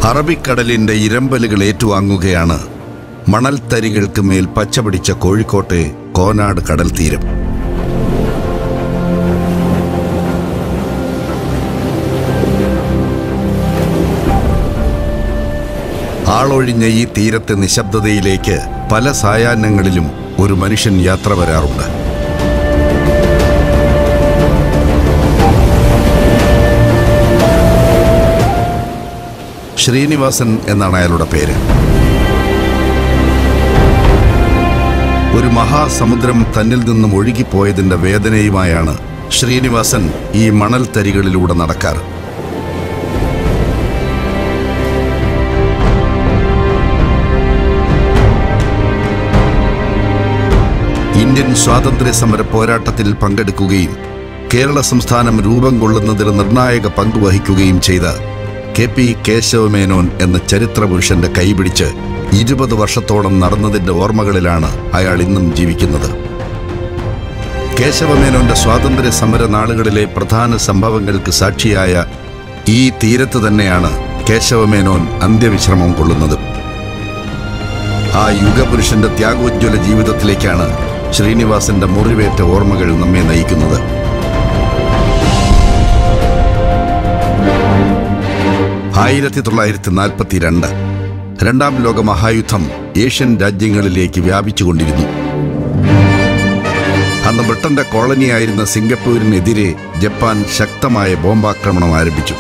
അറബിക്കടലിന്റെ ഇരമ്പലുകൾ ഏറ്റുവാങ്ങുകയാണ് മണൽത്തരികൾക്ക് മേൽ പച്ചപിടിച്ച കോഴിക്കോട്ടെ കോനാട് കടൽ തീരം ആളൊഴിഞ്ഞ ഈ തീരത്തെ നിശബ്ദതയിലേക്ക് പല സായാഹ്നങ്ങളിലും ഒരു മനുഷ്യൻ യാത്ര വരാറുണ്ട് ശ്രീനിവാസൻ എന്നാണ് അയാളുടെ പേര് ഒരു മഹാസമുദ്രം തന്നിൽ നിന്നും ഒഴുകിപ്പോയതിന്റെ വേദനയുമായാണ് ശ്രീനിവാസൻ ഈ മണൽത്തരികളിലൂടെ നടക്കാറ് ഇന്ത്യൻ സ്വാതന്ത്ര്യ സമര പോരാട്ടത്തിൽ പങ്കെടുക്കുകയും കേരള സംസ്ഥാനം രൂപം കൊള്ളുന്നതിൽ നിർണായക പങ്ക് വഹിക്കുകയും ചെയ്ത കെ പി കേശവമേനോൻ എന്ന ചരിത്രപുരുഷന്റെ കൈപിടിച്ച് ഇരുപത് വർഷത്തോളം നടന്നതിന്റെ ഓർമ്മകളിലാണ് അയാൾ ഇന്നും ജീവിക്കുന്നത് കേശവമേനോന്റെ സ്വാതന്ത്ര്യ സമര നാളുകളിലെ പ്രധാന സംഭവങ്ങൾക്ക് സാക്ഷിയായ ഈ തീരത്ത് തന്നെയാണ് കേശവമേനോൻ അന്ത്യവിശ്രമം കൊള്ളുന്നത് ആ യുഗപുരുഷന്റെ ത്യാഗോജ്വല ജീവിതത്തിലേക്കാണ് ശ്രീനിവാസന്റെ മുറിവേറ്റ ഓർമ്മകൾ നമ്മെ നയിക്കുന്നത് ആയിരത്തി തൊള്ളായിരത്തി നാൽപ്പത്തി രണ്ട് രണ്ടാം ലോക മഹായുദ്ധം ഏഷ്യൻ രാജ്യങ്ങളിലേക്ക് വ്യാപിച്ചുകൊണ്ടിരുന്നു അന്ന് ബ്രിട്ടന്റെ കോളനിയായിരുന്ന സിംഗപ്പൂരിനെതിരെ ജപ്പാൻ ശക്തമായ ബോംബാക്രമണം ആരംഭിച്ചു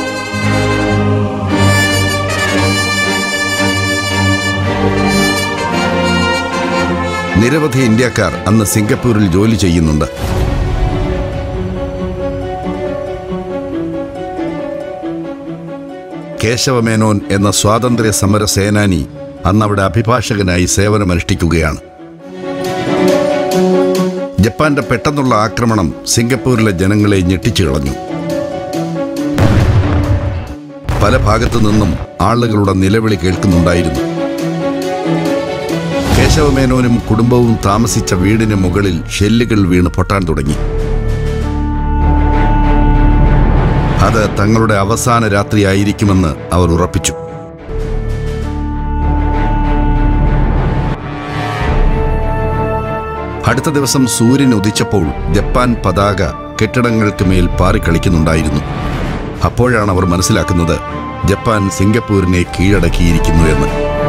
നിരവധി ഇന്ത്യക്കാർ അന്ന് സിംഗപ്പൂരിൽ ജോലി ചെയ്യുന്നുണ്ട് കേശവമേനോൻ എന്ന സ്വാതന്ത്ര്യ സമര സേനാനി അന്നവിടെ അഭിഭാഷകനായി സേവനമനുഷ്ഠിക്കുകയാണ് ജപ്പാന്റെ പെട്ടെന്നുള്ള ആക്രമണം സിംഗപ്പൂരിലെ ജനങ്ങളെ ഞെട്ടിച്ചു കളഞ്ഞു പല ഭാഗത്തു നിന്നും ആളുകളുടെ നിലവിളി കേൾക്കുന്നുണ്ടായിരുന്നു കേശവമേനോനും കുടുംബവും താമസിച്ച വീടിന് മുകളിൽ ഷെല്ലുകൾ വീണ് പൊട്ടാൻ തുടങ്ങി അത് തങ്ങളുടെ അവസാന രാത്രിയായിരിക്കുമെന്ന് അവർ ഉറപ്പിച്ചു അടുത്ത ദിവസം സൂര്യൻ ഉദിച്ചപ്പോൾ ജപ്പാൻ പതാക കെട്ടിടങ്ങൾക്ക് മേൽ പാറിക്കളിക്കുന്നുണ്ടായിരുന്നു അപ്പോഴാണ് അവർ മനസ്സിലാക്കുന്നത് ജപ്പാൻ സിംഗപ്പൂരിനെ കീഴടക്കിയിരിക്കുന്നു എന്ന്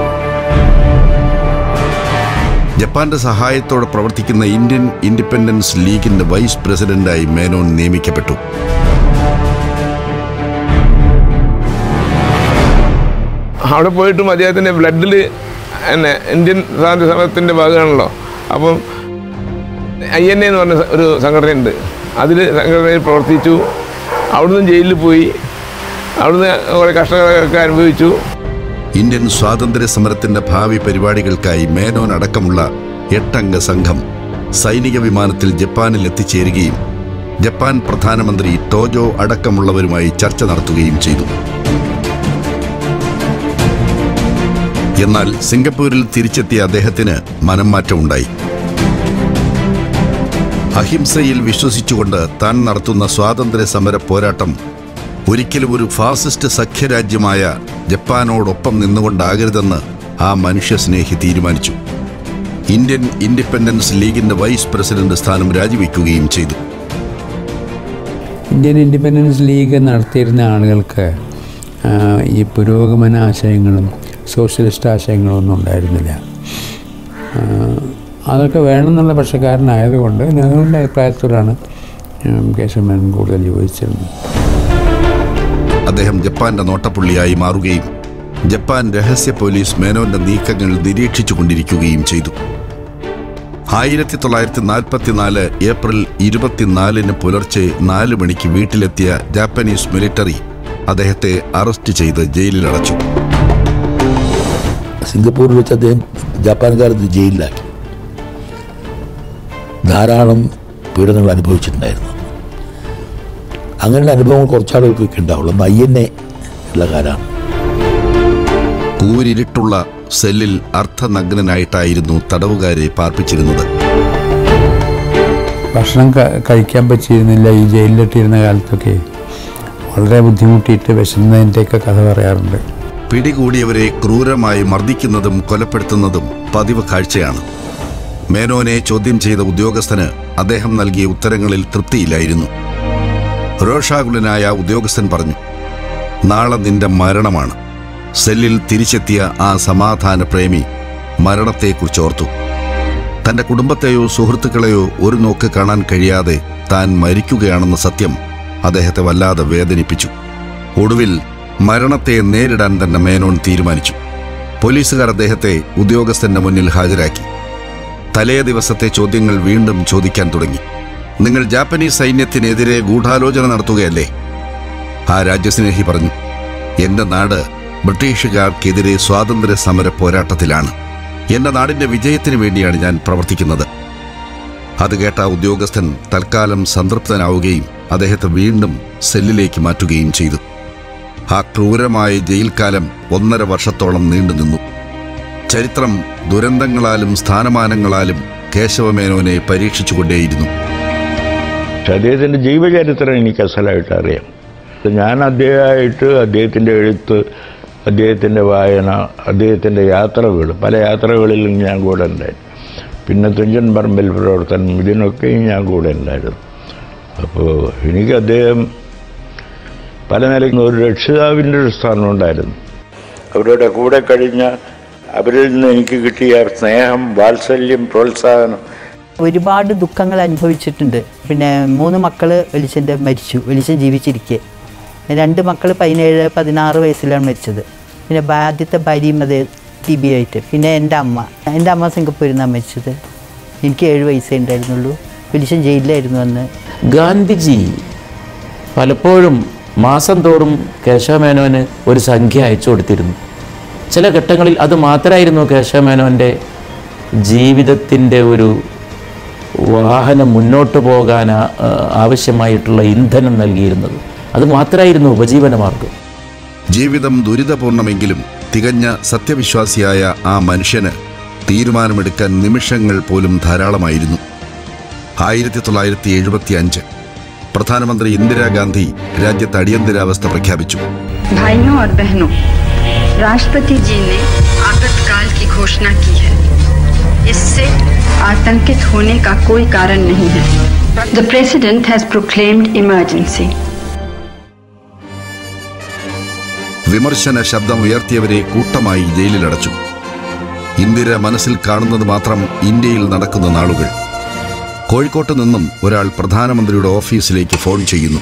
ജപ്പാന്റെ സഹായത്തോടെ പ്രവർത്തിക്കുന്ന ഇന്ത്യൻ ഇൻഡിപെൻഡൻസ് ലീഗിന്റെ വൈസ് പ്രസിഡന്റായി മേനോൻ നിയമിക്കപ്പെട്ടു അവിടെ പോയിട്ടും അദ്ദേഹത്തിൻ്റെ ബ്ലഡിൽ എന്നെ ഇന്ത്യൻ സ്വാതന്ത്ര്യ സമരത്തിൻ്റെ ഭാഗമാണല്ലോ അപ്പം ഐ എൻ എ എന്ന് പറഞ്ഞ ഒരു സംഘടനയുണ്ട് അതിൽ സംഘടനയിൽ പ്രവർത്തിച്ചു അവിടുന്ന് ജയിലിൽ പോയി അവിടുന്ന് കുറേ കഷ്ടങ്ങളൊക്കെ അനുഭവിച്ചു ഇന്ത്യൻ സ്വാതന്ത്ര്യ സമരത്തിന്റെ ഭാവി പരിപാടികൾക്കായി മേനോൻ അടക്കമുള്ള എട്ടംഗ സംഘം സൈനിക വിമാനത്തിൽ ജപ്പാനിൽ എത്തിച്ചേരുകയും ജപ്പാൻ പ്രധാനമന്ത്രി ടോജോ അടക്കമുള്ളവരുമായി ചർച്ച നടത്തുകയും ചെയ്തു എന്നാൽ സിംഗപ്പൂരിൽ തിരിച്ചെത്തിയ അദ്ദേഹത്തിന് മനം മാറ്റമുണ്ടായി അഹിംസയിൽ വിശ്വസിച്ചുകൊണ്ട് താൻ നടത്തുന്ന സ്വാതന്ത്ര്യ സമര പോരാട്ടം ഒരിക്കലും ഒരു ഫാസിസ്റ്റ് സഖ്യരാജ്യമായ ജപ്പാനോടൊപ്പം നിന്നുകൊണ്ടാകരുതെന്ന് ആ മനുഷ്യസ്നേഹി തീരുമാനിച്ചു ഇന്ത്യൻ ഇൻഡിപെൻഡൻസ് ലീഗിന്റെ വൈസ് പ്രസിഡന്റ് സ്ഥാനം രാജിവെക്കുകയും ചെയ്തു ഇന്ത്യൻ ഇൻഡിപെൻഡൻസ് ലീഗ് നടത്തിയിരുന്ന ആളുകൾക്ക് ആ, ഈ പുരോഗമന ആശയങ്ങളും സോഷ്യലിസ്റ്റ് ആശയങ്ങളും ഒന്നും ഉണ്ടായിരുന്നില്ല ആ, അതൊക്കെ വേണമെന്നുള്ള പക്ഷക്കാരനായതുകൊണ്ട് നെഹ്റുവിൻ്റെ അഭിപ്രായത്തോടാണ് ഉം, കേശവമേനോൻ കൂടുതൽ യോജിച്ചിരുന്നത് അദ്ദേഹം ജപ്പാന്റെ നോട്ടപ്പുള്ളിയായി മാറുകയും ജപ്പാൻ രഹസ്യ പോലീസ് മേനോന്റെ നീക്കങ്ങൾ നിരീക്ഷിച്ചു കൊണ്ടിരിക്കുകയും ചെയ്തു ആയിരത്തി തൊള്ളായിരത്തി നാൽപ്പത്തിനാല് ഏപ്രിൽ ഇരുപത്തിനാലിന് പുലർച്ചെ നാല് മണിക്ക് വീട്ടിലെത്തിയ ജാപ്പനീസ് മിലിറ്ററി അദ്ദേഹത്തെ അറസ്റ്റ് ചെയ്ത് ജയിലിലടച്ചു സിംഗപ്പൂരിൽ വെച്ച് അദ്ദേഹം ജപ്പാൻകാർ ജയിലിലാക്കി ധാരാളം പീഡനങ്ങൾ അനുഭവിച്ചിട്ടുണ്ടായിരുന്നു അങ്ങനെയുള്ള അനുഭവങ്ങൾ കുറച്ചാളുകൾക്കൊക്കെ ഉണ്ടാവുള്ളൂ അന്ന് ഐ എൻ എ ഉള്ള കാലമാണ് കൂരിരുട്ടുള്ള സെല്ലിൽ അർദ്ധനഗ്നനായിട്ടായിരുന്നു തടവുകാരെ പാർപ്പിച്ചിരുന്നത് ഭക്ഷണം ക- കഴിക്കാൻ പറ്റിയിരുന്നില്ല ഈ ജയിലിലിട്ടിരുന്ന കാലത്തൊക്കെ വളരെ ബുദ്ധിമുട്ടിയിട്ട് വിശന്നതിൻ്റെയൊക്കെ കഥ പറയാറുണ്ട് പിടികൂടിയവരെ ക്രൂരമായി മർദ്ദിക്കുന്നതും കൊലപ്പെടുത്തുന്നതും പതിവ് കാഴ്ചയാണ് മേനോനെ ചോദ്യം ചെയ്ത ഉദ്യോഗസ്ഥന് അദ്ദേഹം നൽകിയ ഉത്തരങ്ങളിൽ തൃപ്തിയില്ലായിരുന്നു രോഷാകുലനായ ഉദ്യോഗസ്ഥൻ പറഞ്ഞു നാളെ നിന്റെ മരണമാണ് സെല്ലിൽ തിരിച്ചെത്തിയ ആ സമാധാന പ്രേമി മരണത്തെക്കുറിച്ച് ഓർത്തു തന്റെ കുടുംബത്തെയോ സുഹൃത്തുക്കളെയോ ഒരു നോക്ക് കാണാൻ കഴിയാതെ താൻ മരിക്കുകയാണെന്ന സത്യം അദ്ദേഹത്തെ വല്ലാതെ വേദനിപ്പിച്ചു ഒടുവിൽ മരണത്തെ നേരിടാൻ തന്നെ മേനോൻ തീരുമാനിച്ചു പോലീസുകാർ അദ്ദേഹത്തെ ഉദ്യോഗസ്ഥന്റെ മുന്നിൽ ഹാജരാക്കി തലേ ദിവസത്തെ ചോദ്യങ്ങൾ വീണ്ടും ചോദിക്കാൻ തുടങ്ങി നിങ്ങൾ ജാപ്പനീസ് സൈന്യത്തിനെതിരെ ഗൂഢാലോചന നടത്തുകയല്ലേ ആ രാജ്യസ്നേഹി പറഞ്ഞു എന്റെ നാട് ബ്രിട്ടീഷുകാർക്കെതിരെ സ്വാതന്ത്ര്യ സമര പോരാട്ടത്തിലാണ് എന്റെ നാടിന്റെ വിജയത്തിന് വേണ്ടിയാണ് ഞാൻ പ്രവർത്തിക്കുന്നത് അത് കേട്ട ആ ഉദ്യോഗസ്ഥൻ തൽക്കാലം സംതൃപ്തനാവുകയും അദ്ദേഹത്തെ വീണ്ടും സെല്ലിലേക്ക് മാറ്റുകയും ചെയ്തു ആ ക്രൂരമായ ജയിൽ കാലം ഒന്നര വർഷത്തോളം നീണ്ടുനിന്നു ചരിത്രം ദുരന്തങ്ങളാലും സ്ഥാനമാനങ്ങളാലും കേശവമേനോനെ പരീക്ഷിച്ചുകൊണ്ടേയിരുന്നു പക്ഷെ അദ്ദേഹത്തിൻ്റെ ജീവചരിത്രം എനിക്ക് അസലായിട്ട് അറിയാം ഞാൻ അദ്ദേഹമായിട്ട് അദ്ദേഹത്തിൻ്റെ എഴുത്ത് അദ്ദേഹത്തിൻ്റെ വായന അദ്ദേഹത്തിൻ്റെ യാത്രകൾ പല യാത്രകളിലും ഞാൻ കൂടെ ഉണ്ടായിരുന്നു പിന്നെ തുഞ്ചൻ പറമ്പിൽ പ്രവർത്തനം ഇതിനൊക്കെയും ഞാൻ കൂടെ ഉണ്ടായിരുന്നു അപ്പോൾ എനിക്ക് അദ്ദേഹം പല നിലയ്ക്കും ഒരു രക്ഷിതാവിൻ്റെ ഒരു സ്ഥാനം ഉണ്ടായിരുന്നു അവരുടെ കൂടെ കഴിഞ്ഞ അവരിൽ നിന്ന് എനിക്ക് കിട്ടിയ സ്നേഹം വാത്സല്യം പ്രോത്സാഹനം ഒരുപാട് ദുഃഖങ്ങൾ അനുഭവിച്ചിട്ടുണ്ട് പിന്നെ മൂന്ന് മക്കൾ വെളിച്ചൻ്റെ മരിച്ചു വെളിച്ചൻ ജീവിച്ചിരിക്കെ രണ്ട് മക്കൾ പതിനേഴ് പതിനാറ് വയസ്സിലാണ് മരിച്ചത് പിന്നെ ആദ്യത്തെ ഭാര്യയും അത് ടി ബി ആയിട്ട് പിന്നെ എൻ്റെ അമ്മ എൻ്റെ അമ്മ സിംഗപ്പൂരിൽ നിന്നാണ് മരിച്ചത് എനിക്ക് ഏഴ് വയസ്സേ ഉണ്ടായിരുന്നുള്ളൂ വെളിച്ചൻ ജയിലിലായിരുന്നു അന്ന് ഗാന്ധിജി പലപ്പോഴും മാസം തോറും കേശവമേനോന് ഒരു സംഖ്യ അയച്ചു കൊടുത്തിരുന്നു ചില ഘട്ടങ്ങളിൽ അത് മാത്രമായിരുന്നു കേശവമേനോൻ്റെ ജീവിതത്തിൻ്റെ ഒരു വാഹനം മുന്നോട്ട് പോകാൻ ആ- ആവശ്യമായിട്ടുള്ള ഇന്ധനം നൽകിയിരുന്നത് അത് മാത്രമായിരുന്നു ഉപജീവനമാർഗം ജീവിതം ദുരിതപൂർണമെങ്കിലും തികഞ്ഞ സത്യവിശ്വാസിയായ ആ മനുഷ്യന് തീരുമാനമെടുക്കാൻ നിമിഷങ്ങൾ പോലും ധാരാളമായിരുന്നു ആയിരത്തി തൊള്ളായിരത്തി എഴുപത്തി അഞ്ച് പ്രധാനമന്ത്രി ഇന്ദിരാഗാന്ധി രാജ്യത്ത് അടിയന്തരാവസ്ഥ പ്രഖ്യാപിച്ചു भाइयों और बहनों राष्ट्रपति जी ने आपातकाल की घोषणा की है इससे आतंकित होने का कोई कारण नहीं है the president has proclaimed emergency വിമർശന ശബ്ദം ഉയർത്തിയവരെ കൂട്ടമായി ജയിലിലടച്ചു ഇന്ദിര മനസ്സിൽ കാണുന്നത് മാത്രം ഇന്ത്യയിൽ നടക്കുന്ന നാളുകൾ കോഴിക്കോട്ട് നിന്നും ഒരാൾ പ്രധാനമന്ത്രിയുടെ ഓഫീസിലേക്ക് ഫോൺ ചെയ്യുന്നു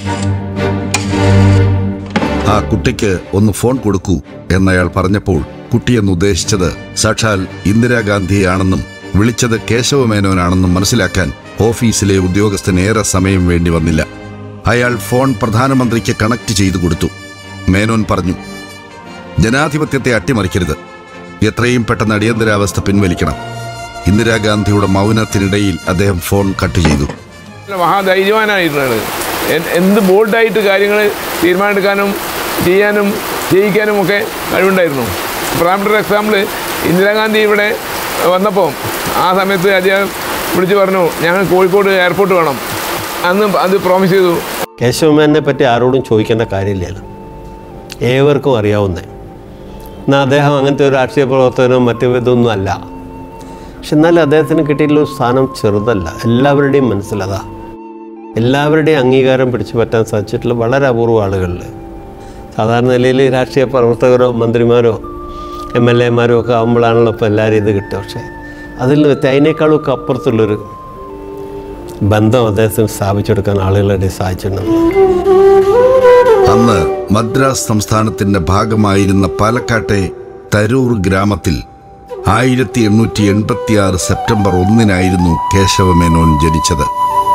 ആ കുട്ടിക്ക് ഒന്ന് ഫോൺ കൊടുക്കൂ എന്നയാൾ പറഞ്ഞപ്പോൾ കുട്ടിയെന്ന് ഉദ്ദേശിച്ചത് സാക്ഷാൽ ഇന്ദിരാഗാന്ധിയാണെന്നും വിളിച്ചത് കേശവമേനോനാണെന്നും മനസ്സിലാക്കാൻ ഓഫീസിലെ ഉദ്യോഗസ്ഥന് ഏറെ സമയം വേണ്ടി വന്നില്ല അയാൾ ഫോൺ പ്രധാനമന്ത്രിക്ക് കണക്ട് ചെയ്തു കൊടുത്തു മേനോൻ പറഞ്ഞു ജനാധിപത്യത്തെ അട്ടിമറിക്കരുത് എത്രയും പെട്ടെന്ന് അടിയന്തരാവസ്ഥ പിൻവലിക്കണം ഇന്ദിരാഗാന്ധിയുടെ മൗനത്തിനിടയിൽ അദ്ദേഹം ഫോൺ കട്ട് ചെയ്തു നല്ല മഹാധൈര്യവാനായിരുന്നാണ് എൻ- എന്ത് ബോൾഡായിട്ട് കാര്യങ്ങൾ തീരുമാനമെടുക്കാനും ചെയ്യാനും ജയിക്കാനും ഒക്കെ കഴിവുണ്ടായിരുന്നു പ്രധാനപ്പെട്ട എക്സാമ്പിൾ ഇന്ദിരാഗാന്ധി ഇവിടെ വന്നപ്പോൾ ആ സമയത്ത് അദ്ദേഹം വിളിച്ചു പറഞ്ഞു ഞങ്ങൾ കോഴിക്കോട് എയർപോർട്ട് വേണം അന്ന് അത് പ്രോമിസ് ചെയ്തു കേശവമേനെ പറ്റി ആരോടും ചോദിക്കേണ്ട കാര്യമില്ലല്ലോ ഏവർക്കും അറിയാവുന്നേ എന്നാൽ അദ്ദേഹം അങ്ങനത്തെ ഒരു രാഷ്ട്രീയ പ്രവർത്തനവും മറ്റു ഇതൊന്നും അല്ല പക്ഷെ എന്നാലും അദ്ദേഹത്തിന് കിട്ടിയിട്ടുള്ള ഒരു സ്ഥാനം ചെറുതല്ല എല്ലാവരുടെയും മനസ്സിലതാ എല്ലാവരുടെയും അംഗീകാരം പിടിച്ചു പറ്റാൻ സാധിച്ചിട്ടുള്ള വളരെ അപൂർവ ആളുകളിൽ സാധാരണ നിലയിൽ രാഷ്ട്രീയ പ്രവർത്തകരോ മന്ത്രിമാരോ എം എൽ എമാരോ ഒക്കെ ആകുമ്പോഴാണല്ലോ ഇപ്പോൾ എല്ലാവരും ഇത് കിട്ടുക പക്ഷേ അതിൽ നിന്ന് വ്യത്യ- അതിനേക്കാളും ഒക്കെ അപ്പുറത്തുള്ളൊരു ബന്ധം അദ്ദേഹത്തിന് സ്ഥാപിച്ചെടുക്കാൻ ആളുകളുടെ സാധിച്ചിട്ടുണ്ട് അന്ന് മദ്രാസ് സംസ്ഥാനത്തിന്റെ ഭാഗമായിരുന്ന പാലക്കാട്ടെ തരൂർ ഗ്രാമത്തിൽ ആയിരത്തി എണ്ണൂറ്റി എൺപത്തിയാറ് സെപ്റ്റംബർ ഒന്നിനായിരുന്നു കേശവമേനോൻ ജനിച്ചത്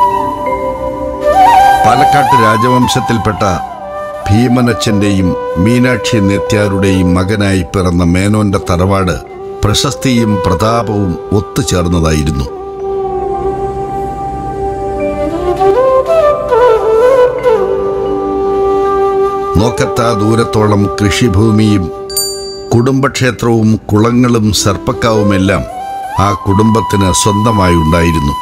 പാലക്കാട്ട് രാജവംശത്തിൽപ്പെട്ട ഭീമനച്ചന്റെയും മീനാക്ഷി നെത്യാരുടെയും മകനായി പിറന്ന മേനോന്റെ തറവാട് പ്രശസ്തിയും പ്രതാപവും ഒത്തുചേർന്നതായിരുന്നു നോക്കത്താ ദൂരത്തോളം കൃഷിഭൂമിയും കുടുംബക്ഷേത്രവും കുളങ്ങളും സർപ്പക്കാവുമെല്ലാം ആ കുടുംബത്തിന് സ്വന്തമായി ഉണ്ടായിരുന്നു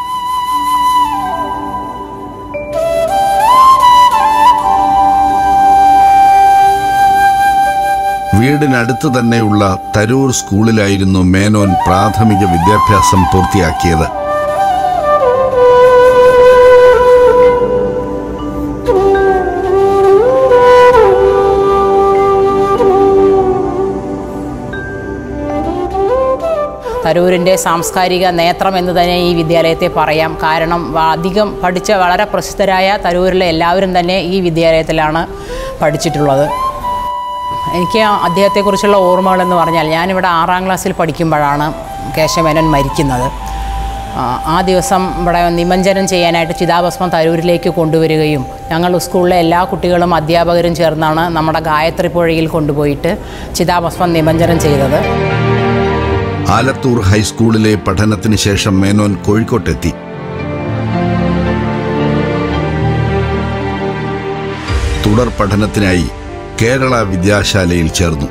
വീട് വീടിനടുത്ത് തന്നെയുള്ള തരൂർ സ്കൂളിലായിരുന്നു മേനോൻ പ്രാഥമിക വിദ്യാഭ്യാസം പൂർത്തിയാക്കിയത് തരൂരിൻ്റെ സാംസ്കാരിക നേത്രം എന്ന് തന്നെ ഈ വിദ്യാലയത്തെ പറയാം കാരണം വ- അധികം പഠിച്ച വളരെ പ്രസിദ്ധരായ തരൂരിലെ എല്ലാവരും തന്നെ ഈ വിദ്യാലയത്തിലാണ് പഠിച്ചിട്ടുള്ളത് എനിക്ക് അദ്ദേഹത്തെക്കുറിച്ചുള്ള ഓർമ്മകളെന്ന് പറഞ്ഞാൽ ഞാനിവിടെ ആറാം ക്ലാസ്സിൽ പഠിക്കുമ്പോഴാണ് കേശവമേനോൻ മരിക്കുന്നത് ആ, ആ ദിവസം ഇവിടെ നിമഞ്ജനം ചെയ്യാനായിട്ട് ചിതാഭസ്മം തരൂരിലേക്ക് കൊണ്ടുവരികയും ഞങ്ങൾ സ്കൂളിലെ എല്ലാ കുട്ടികളും അധ്യാപകരും ചേർന്നാണ് നമ്മുടെ ഗായത്രി പുഴയിൽ കൊണ്ടുപോയിട്ട് ചിതാഭസ്മം നിമഞ്ജനം ചെയ്തത് ആലത്തൂർ ഹൈസ്കൂളിലെ പഠനത്തിന് ശേഷം മേനോൻ കോഴിക്കോട്ടെത്തി തുടർ പഠനത്തിനായി കേരള വിദ്യാശാലയിൽ ചേർന്നു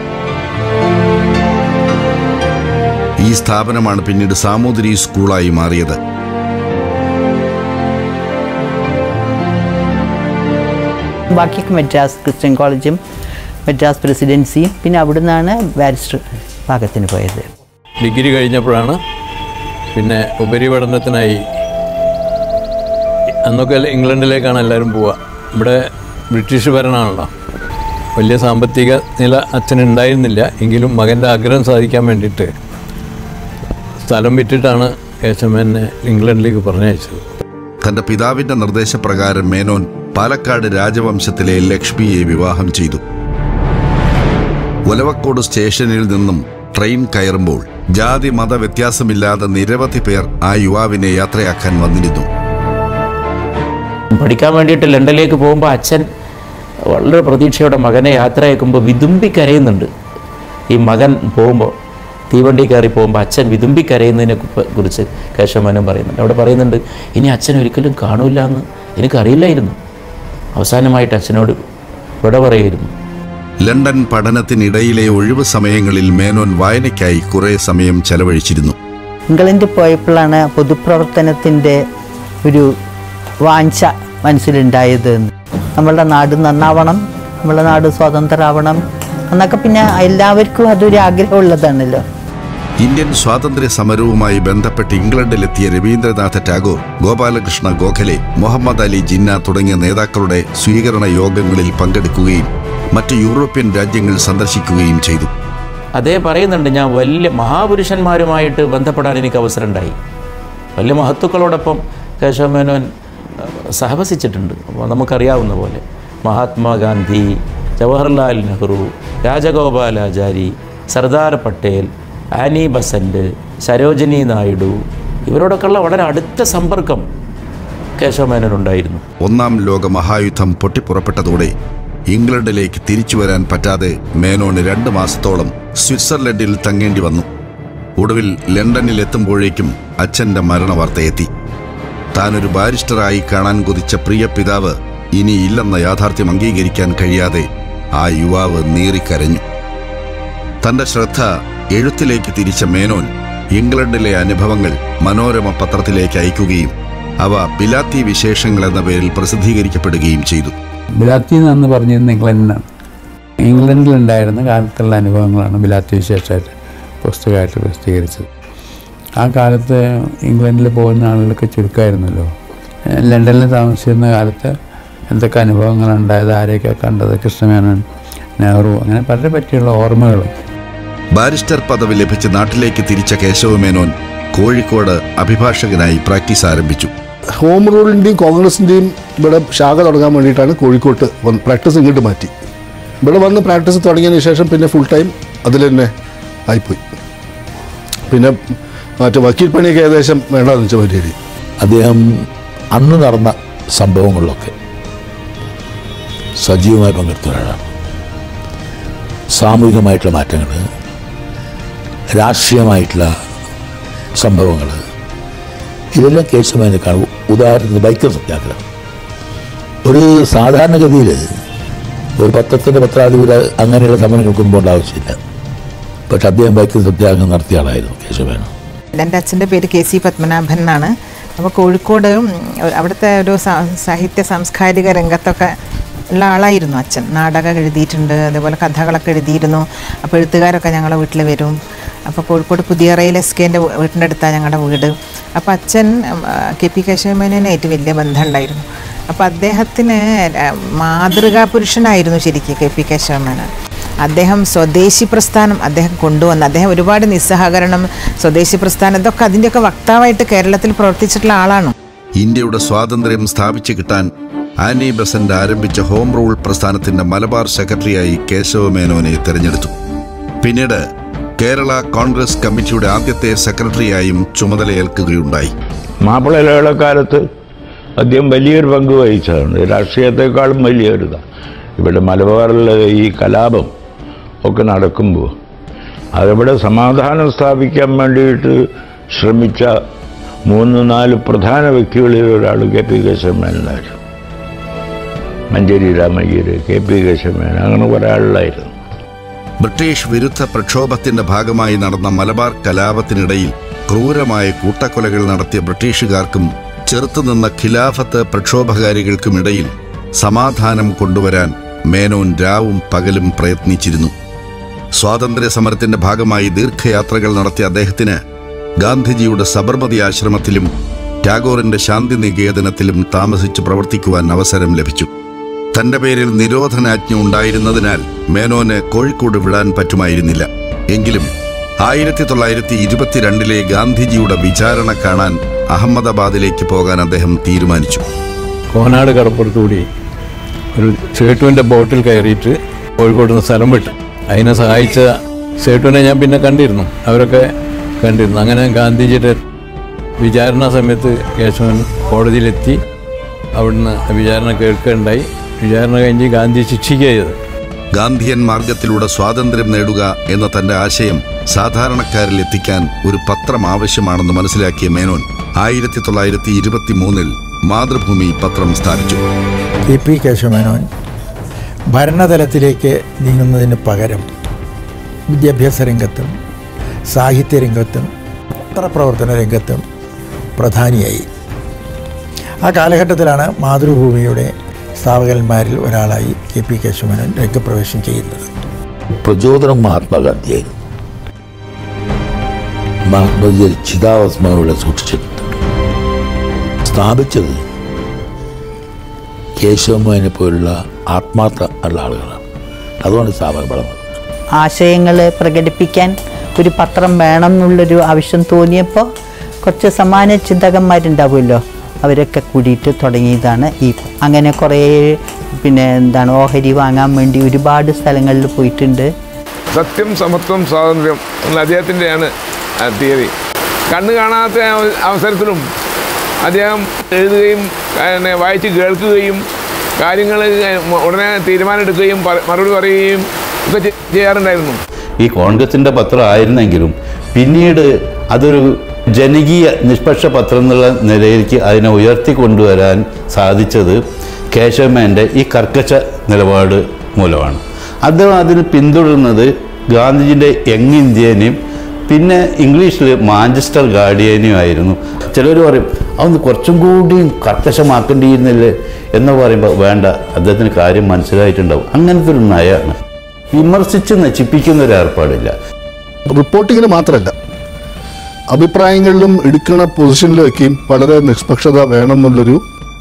ഈ സ്ഥാപനമാണ് പിന്നീട് സാമൂതിരി സ്കൂളായി മാറിയത് ബാക്കിയൊക്കെ മദ്രാസ് ക്രിസ്ത്യൻ കോളേജും മദ്രാസ് പ്രസിഡൻസിയും പിന്നെ അവിടുന്നാണ് ബാരിസ്റ്റർ ഭാഗത്തിന് പോയത് ഡിഗ്രി കഴിഞ്ഞപ്പോഴാണ് പിന്നെ ഉപരിപഠനത്തിനായി അന്നൊക്കെ ഇംഗ്ലണ്ടിലേക്കാണ് എല്ലാവരും പോവുക ഇവിടെ ബ്രിട്ടീഷ് ഭരണമാണല്ലോ വലിയ സാമ്പത്തിക നില അച്ഛനുണ്ടായിരുന്നില്ല എങ്കിലും മകൻ്റെ ആഗ്രഹം സാധിക്കാൻ വേണ്ടിയിട്ട് സ്ഥലം വിറ്റിട്ടാണ് കേശവനെ ഇംഗ്ലണ്ടിലേക്ക് പറഞ്ഞയച്ചത് തന്റെ പിതാവിന്റെ നിർദ്ദേശപ്രകാരം മേനോൻ പാലക്കാട് രാജവംശത്തിലെ ലക്ഷ്മിയെ വിവാഹം ചെയ്തു ഒലവക്കോട് സ്റ്റേഷനിൽ നിന്നും ട്രെയിൻ കയറുമ്പോൾ ജാതി മത വ്യത്യാസമില്ലാതെ നിരവധി പേർ ആ യുവാവിനെ യാത്രയാക്കാൻ വന്നിരുന്നു പഠിക്കാൻ വേണ്ടിയിട്ട് ലണ്ടനിലേക്ക് പോകുമ്പോൾ അച്ഛൻ വളരെ പ്രതീക്ഷയോടെ മകനെ യാത്ര അയക്കുമ്പോൾ വിതുമ്പി കരയുന്നുണ്ട് ഈ മകൻ പോകുമ്പോൾ തീവണ്ടി കയറി പോകുമ്പോൾ അച്ഛൻ വിതുമ്പി കരയുന്നതിനെ കു- കുറിച്ച് കേശവമേനോൻ പറയുന്നുണ്ട് അവിടെ പറയുന്നുണ്ട് ഇനി അച്ഛൻ ഒരിക്കലും കാണൂല എന്ന് എനിക്കറിയില്ലായിരുന്നു അവസാനമായിട്ട് അച്ഛനോട് വിട പറയുമായിരുന്നു ലണ്ടൻ പഠനത്തിനിടയിലെ ഒഴിവു സമയങ്ങളിൽ മേനോൻ വായനയ്ക്കായി കുറെ സമയം ചെലവഴിച്ചിരുന്നു ഇംഗ്ലണ്ടിൽ പോയപ്പോഴാണ് പൊതുപ്രവർത്തനത്തിൻ്റെ ഒരു വാഞ്ച മനസ്സിലുണ്ടായത് നമ്മളുടെ നാട് നന്നാവണം നമ്മളുടെ നാട് സ്വതന്ത്രമാവണം എന്നൊക്കെ പിന്നെ എല്ലാവർക്കും അതൊരു ആഗ്രഹമുള്ളതാണല്ലോ ഇന്ത്യൻ സ്വാതന്ത്ര്യ സമരവുമായി ബന്ധപ്പെട്ട് ഇംഗ്ലണ്ടിലെത്തിയ രവീന്ദ്രനാഥ ടാഗോർ ഗോപാലകൃഷ്ണ ഗോഖലെ മുഹമ്മദ് അലി ജിന്ന തുടങ്ങിയ നേതാക്കളുടെ സ്വീകരണ യോഗങ്ങളിൽ പങ്കെടുക്കുകയും മറ്റ് യൂറോപ്യൻ രാജ്യങ്ങൾ സന്ദർശിക്കുകയും ചെയ്തു അതേ പറയുന്നുണ്ട് ഞാൻ വലിയ മഹാപുരുഷന്മാരുമായിട്ട് ബന്ധപ്പെടാൻ എനിക്ക് അവസരം ഉണ്ടായി വലിയ മഹത്തുക്കളോടൊപ്പം കേശവമേനോൻ അഹ്, സഹവസിച്ചിട്ടുണ്ട് അപ്പോൾ നമുക്കറിയാവുന്ന പോലെ മഹാത്മാഗാന്ധി ജവഹർലാൽ നെഹ്റു രാജഗോപാലാചാരി സർദാർ പട്ടേൽ ആനി ബസന്റ് സരോജിനി നായിഡു ഇവരോടൊക്കെയുള്ള വളരെ അടുത്ത സമ്പർക്കം കേശവമേനോനുണ്ടായിരുന്നു ഒന്നാം ലോക മഹായുദ്ധം പൊട്ടിപ്പുറപ്പെട്ടതോടെ ഇംഗ്ലണ്ടിലേക്ക് തിരിച്ചു വരാൻ പറ്റാതെ മേനോന് രണ്ട് മാസത്തോളം സ്വിറ്റ്സർലൻഡിൽ തങ്ങേണ്ടി വന്നു ഒടുവിൽ ലണ്ടനിൽ എത്തുമ്പോഴേക്കും അച്ഛന്റെ മരണവാർത്തയെത്തി താനൊരു ബാരിസ്റ്ററായി കാണാൻ കൊതിച്ച പ്രിയ പിതാവ് ഇനിയില്ലെന്ന യാഥാർത്ഥ്യം അംഗീകരിക്കാൻ കഴിയാതെ ആ യുവാവ് നീറിക്കരഞ്ഞു തന്റെ ശ്രദ്ധ എഴുത്തിലേക്ക് തിരിച്ച മേനോൻ ഇംഗ്ലണ്ടിലെ അനുഭവങ്ങൾ മനോരമ പത്രത്തിലേക്ക് അയക്കുകയും അവ ബിലാത്തി വിശേഷങ്ങൾ എന്ന പേരിൽ പ്രസിദ്ധീകരിക്കപ്പെടുകയും ചെയ്തു ബിലാത്തി എന്ന് പറഞ്ഞിരുന്ന ഇംഗ്ലണ്ടിനാണ് ഇംഗ്ലണ്ടിലുണ്ടായിരുന്ന കാലത്തുള്ള അനുഭവങ്ങളാണ് ബിലാത്തി വിശേഷമായിട്ട് പുസ്തകമായിട്ട് പ്രസിദ്ധീകരിച്ചത് ആ കാലത്ത് ഇംഗ്ലണ്ടിൽ പോകുന്ന ആളുകളൊക്കെ ചുരുക്കമായിരുന്നല്ലോ ഏഹ് ലണ്ടനിൽ താമസിച്ചിരുന്ന കാലത്ത് എന്തൊക്കെ അനുഭവങ്ങളുണ്ടായത് ഉണ്ടായത് ആരെയൊക്കെ കണ്ടത് കൃഷ്ണമേനോൻ നെഹ്റു അങ്ങനെ പലരെ പറ്റിയുള്ള ഓർമ്മകൾ ബാരിസ്റ്റർ പദവി ലഭിച്ച് നാട്ടിലേക്ക് തിരിച്ച കേശവമേനോൻ കോഴിക്കോട് അഭിഭാഷകനായി പ്രാക്ടീസ് ആരംഭിച്ചു ഹോം റൂളിൻ്റെയും കോൺഗ്രസിൻ്റെയും ഇവിടെ ശാഖ തുടങ്ങാൻ വേണ്ടിയിട്ടാണ് കോഴിക്കോട്ട് വന്ന് പ്രാക്ടീസ് ഇങ്ങോട്ട് മാറ്റി ഇവിടെ വന്ന് പ്രാക്ടീസ് തുടങ്ങിയതിന് ശേഷം പിന്നെ ഫുൾ ടൈം അതിൽ തന്നെ ആയിപ്പോയി പിന്നെ മറ്റേ വക്കീൽ പണിയൊക്കെ ഏകദേശം വേണ്ടെന്ന് വെച്ച പരിധി അദ്ദേഹം അന്ന് നടന്ന സംഭവങ്ങളിലൊക്കെ സജീവമായി പങ്കെടുത്ത ഒരാളാണ് സാമൂഹികമായിട്ടുള്ള മാറ്റങ്ങൾ രാഷ്ട്രീയമായിട്ടുള്ള സംഭവങ്ങൾ ഇതെല്ലാം കേസുമായി കാണും ഉദാഹരണത്തിന് ബൈക്കർ സത്യാഗ്രഹം ഒരു സാധാരണഗതിയിൽ ഒരു പത്രത്തിൻ്റെ പത്രാധിപർ അങ്ങനെയുള്ള സമരങ്ങൾക്കൊന്നും പോകേണ്ട ആവശ്യമില്ല പക്ഷെ അദ്ദേഹം ബൈക്കർ സത്യാഗ്രഹം നടത്തിയ ആളായിരുന്നു കേശവമേനോൻ എൻ്റെ അച്ഛൻ്റെ പേര് കെ സി പത്മനാഭൻ എന്നാണ് അപ്പോൾ കോഴിക്കോട് ഉം, അവിടുത്തെ ഒരു സാ- സാഹിത്യ സാംസ്കാരിക രംഗത്തൊക്കെ ഉള്ള ആളായിരുന്നു അച്ഛൻ നാടകം എഴുതിയിട്ടുണ്ട് അതേപോലെ കഥകളൊക്കെ എഴുതിയിരുന്നു അപ്പോൾ എഴുത്തുകാരൊക്കെ ഞങ്ങളെ വീട്ടിൽ വരും അപ്പോൾ കോഴിക്കോട് പുതിയറയിൽ എസ് കെൻ്റെ വീട്ടിൻ്റെ അടുത്താണ് ഞങ്ങളുടെ വീട് അപ്പോൾ അച്ഛൻ ഉം, ആ, കെ പി കേശവമേനോനായിട്ട് വലിയ ബന്ധമുണ്ടായിരുന്നു അപ്പോൾ അദ്ദേഹത്തിന് ആ, മാതൃകാ പുരുഷനായിരുന്നു ശരിക്കും കെ പി കേശവമേനോൻ അദ്ദേഹം സ്വദേശി പ്രസ്ഥാനം അദ്ദേഹം കൊണ്ടുവന്നു അദ്ദേഹം ഒരുപാട് നിസ്സഹകരണം സ്വദേശി പ്രസ്ഥാനം ഇതൊക്കെ അതിൻ്റെയൊക്കെ വക്താവായിട്ട് കേരളത്തിൽ പ്രവർത്തിച്ചിട്ടുള്ള ആളാണ് ഇന്ത്യയുടെ സ്വാതന്ത്ര്യം സ്ഥാപിച്ചു കിട്ടാൻ ആനി ബസന്റ് ആരംഭിച്ച ഹോം റൂൾ പ്രസ്ഥാനത്തിന്റെ മലബാർ സെക്രട്ടറിയായി കേശവ മേനോനെ തെരഞ്ഞെടുത്തു പിന്നീട് കേരള കോൺഗ്രസ് കമ്മിറ്റിയുടെ ആദ്യത്തെ സെക്രട്ടറിയായും ചുമതലയേൽക്കുകയുണ്ടായി മാപ്പിള കാലത്ത് അദ്ദേഹം വലിയൊരു പങ്ക് വഹിച്ചതാണ് രാഷ്ട്രീയത്തെക്കാളും വലിയൊരിതാണ് ഇവിടെ മലബാറിലെ ഈ കലാപം ഒക്കെ നടക്കുമ്പോൾ അതിവിടെ സമാധാനം സ്ഥാപിക്കാൻ വേണ്ടിയിട്ട് ശ്രമിച്ച മൂന്ന് നാല് പ്രധാന വ്യക്തികളിൽ ഒരാൾ കെ പി കേശവമേനായിരുന്നു മഞ്ചേരി രാമയ്യര് കെ പി കേശവമേനൻ അങ്ങനെ കുറേ ആളിലായിരുന്നു ബ്രിട്ടീഷ് വിരുദ്ധ പ്രക്ഷോഭത്തിന്റെ ഭാഗമായി നടന്ന മലബാർ കലാപത്തിനിടയിൽ ക്രൂരമായ കൂട്ടക്കൊലകൾ നടത്തിയ ബ്രിട്ടീഷുകാർക്കും ചെറുത്തുനിന്ന ഖിലാഫത്ത് പ്രക്ഷോഭകാരികൾക്കുമിടയിൽ സമാധാനം കൊണ്ടുവരാൻ മേനോൻ രാവും പകലും പ്രയത്നിച്ചിരുന്നു സ്വാതന്ത്ര്യ സമരത്തിന്റെ ഭാഗമായി ദീർഘയാത്രകൾ നടത്തിയ അദ്ദേഹത്തിന് ഗാന്ധിജിയുടെ സബർമതി ആശ്രമത്തിലും ടാഗോറിന്റെ ശാന്തി നികേതനത്തിലും താമസിച്ച് പ്രവർത്തിക്കുവാൻ അവസരം ലഭിച്ചു തന്റെ പേരിൽ നിരോധനാജ്ഞ ഉണ്ടായിരുന്നതിനാൽ മേനോന് കോഴിക്കോട് വിടാൻ പറ്റുമായിരുന്നില്ല എങ്കിലും ആയിരത്തി തൊള്ളായിരത്തി ഇരുപത്തിരണ്ടിലെ ഗാന്ധിജിയുടെ വിചാരണ കാണാൻ അഹമ്മദാബാദിലേക്ക് പോകാൻ അദ്ദേഹം തീരുമാനിച്ചു കോനാട് കടപ്പുറത്തുകൂടി ഒരു സേട്ടുവിൻ്റെ ബോട്ടിൽ കയറിയിട്ട് കോഴിക്കോട് നിന്ന് സ്ഥലം വിട്ടു അതിനെ സഹായിച്ച സേട്ടുവിനെ ഞാൻ പിന്നെ കണ്ടിരുന്നു അവരൊക്കെ കണ്ടിരുന്നു അങ്ങനെ ഗാന്ധിജിയുടെ വിചാരണ സമയത്ത് കേശവൻ കോടതിയിലെത്തി അവിടുന്ന് വിചാരണ കേൾക്കുകയുണ്ടായി വിചാരണ കഴിഞ്ഞ് ഗാന്ധി ശിക്ഷിക്കുക ചെയ്തത് ഗാന്ധിയൻ മാർഗത്തിലൂടെ സ്വാതന്ത്ര്യം നേടുക എന്ന തന്റെ ആശയം സാധാരണക്കാരിൽ എത്തിക്കാൻ ഒരു പത്രം ആവശ്യമാണെന്ന് മനസ്സിലാക്കിയ മേനോൻ ആയിരത്തി തൊള്ളായിരത്തി ഇരുപത്തി മൂന്നിൽ മാതൃഭൂമി പത്രം സ്ഥാപിച്ചു കെ പി കേശവമേനോൻ ഭരണതലത്തിലേക്ക് നീങ്ങുന്നതിന് പകരം വിദ്യാഭ്യാസ രംഗത്തും സാഹിത്യ രംഗത്തും പത്രപ്രവർത്തന രംഗത്തും പ്രധാനിയായി ആ കാലഘട്ടത്തിലാണ് മാതൃഭൂമിയുടെ സ്ഥാപകന്മാരിൽ ഒരാളായി കെ പി കേശവമേനോൻ രംഗപ്രവേശം ചെയ്യുന്നത് പ്രചോദനം മഹാത്മാഗാന്ധിയായിരുന്നു മഹാത്മജി ചിതാവസ്മ ഇവിടെ സൂക്ഷിച്ചിട്ടുണ്ട് സ്ഥാപിച്ചത് കേശവമോനെ പോലുള്ള ആത്മാർത്ഥ ഉള്ള ആളുകളാണ് അതുകൊണ്ട് സ്ഥാപനം വളർന്നത് ആശയങ്ങൾ പ്രകടിപ്പിക്കാൻ ഒരു പത്രം വേണം എന്നുള്ളൊരു ആവശ്യം തോന്നിയപ്പോൾ കുറച്ച് സമാന ചിന്തകന്മാരുണ്ടാവുമല്ലോ അവരൊക്കെ കൂടിയിട്ട് തുടങ്ങിയതാണ് ഈ അങ്ങനെ കുറേ പിന്നെ എന്താണ് ഓഹരി വാങ്ങാൻ വേണ്ടി ഒരുപാട് സ്ഥലങ്ങളിൽ പോയിട്ടുണ്ട് സത്യം സമത്വം സ്വാതന്ത്ര്യം എന്ന അദ്ദേഹത്തിൻ്റെയാണ് തിയറി കണ്ണ് കാണാത്ത അവ- അവസരത്തിലും അദ്ദേഹം എഴുതുകയും പിന്നെ വായിച്ച് കേൾക്കുകയും കാര്യങ്ങൾ ഉടനെ തീരുമാനമെടുക്കുകയും പ- മറുപടി പറയുകയും ഒക്കെ ചെ- ചെയ്യാറുണ്ടായിരുന്നു ഈ കോൺഗ്രസിൻ്റെ പത്രം ആയിരുന്നെങ്കിലും പിന്നീട് അതൊരു ജനകീയ നിഷ്പക്ഷ പത്രം എന്നുള്ള നിലയിലേക്ക് അതിനെ ഉയർത്തിക്കൊണ്ടുവരാൻ സാധിച്ചത് കേശവമേൻ്റെ ഈ കർക്കശ നിലപാട് മൂലമാണ് അദ്ദേഹം അതിന് പിന്തുടരുന്നത് ഗാന്ധിജിൻ്റെ യങ് ഇന്ത്യനെയും പിന്നെ ഇംഗ്ലീഷിൽ മാഞ്ചസ്റ്റർ ഗാർഡിയനും ആയിരുന്നു ചിലർ പറയും അതൊന്ന് കുറച്ചും കൂടി കർക്കശമാക്കേണ്ടിയിരുന്നില്ലേ എന്ന് പറയുമ്പോൾ വേണ്ട അദ്ദേഹത്തിന് കാര്യം മനസ്സിലായിട്ടുണ്ടാവും അങ്ങനത്തെ ഒരു നയമാണ് വിമർശിച്ച് നശിപ്പിക്കുന്ന ഒരു ഏർപ്പാടില്ല റിപ്പോർട്ടിങ്ങിന് മാത്രമല്ല അഭിപ്രായങ്ങളിലും എടുക്കുന്ന പൊസിഷനിലേക്കും വളരെ നിഷ്പക്ഷത വേണം എന്നുള്ളൊരു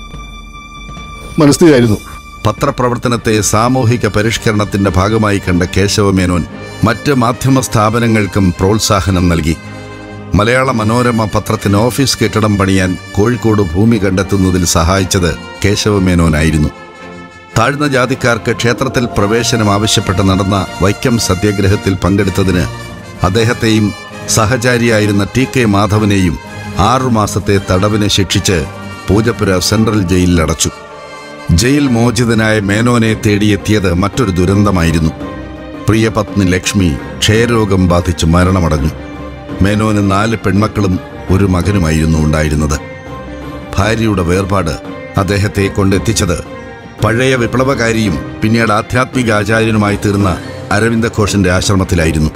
മനസ്ഥിതിയായിരുന്നു പത്രപ്രവർത്തനത്തെ സാമൂഹിക പരിഷ്കരണത്തിന്റെ ഭാഗമായി കണ്ട കേശവമേനോൻ മറ്റ് മാധ്യമ സ്ഥാപനങ്ങൾക്കും പ്രോത്സാഹനം നൽകി മലയാള മനോരമ പത്രത്തിന് ഓഫീസ് കെട്ടിടം പണിയാൻ കോഴിക്കോട് ഭൂമി കണ്ടെത്തുന്നതിൽ സഹായിച്ചത് കേശവമേനോനായിരുന്നു താഴ്ന്ന ജാതിക്കാർക്ക് ക്ഷേത്രത്തിൽ പ്രവേശനം ആവശ്യപ്പെട്ട് നടന്ന വൈക്കം സത്യാഗ്രഹത്തിൽ പങ്കെടുത്തതിന് അദ്ദേഹത്തെയും സഹചാരിയായിരുന്ന ടി കെ മാധവനെയും ആറുമാസത്തെ തടവിന് ശിക്ഷിച്ച് പൂജപ്പുര സെൻട്രൽ ജയിലിൽ അടച്ചു ജയിൽ മോചിതനായ മേനോനെ തേടിയെത്തിയത് മറ്റൊരു ദുരന്തമായിരുന്നു പ്രിയപത്നി ലക്ഷ്മി ക്ഷയരോഗം ബാധിച്ച് മരണമടഞ്ഞു മേനോന് നാല് പെൺമക്കളും ഒരു മകനുമായിരുന്നു ഉണ്ടായിരുന്നത് ഭാര്യയുടെ വേർപാട് അദ്ദേഹത്തെ കൊണ്ടെത്തിച്ചത് പഴയ വിപ്ലവകാരിയും പിന്നീട് ആധ്യാത്മിക ആചാര്യനുമായി തീർന്ന അരവിന്ദ ഘോഷിന്റെ ആശ്രമത്തിലായിരുന്നു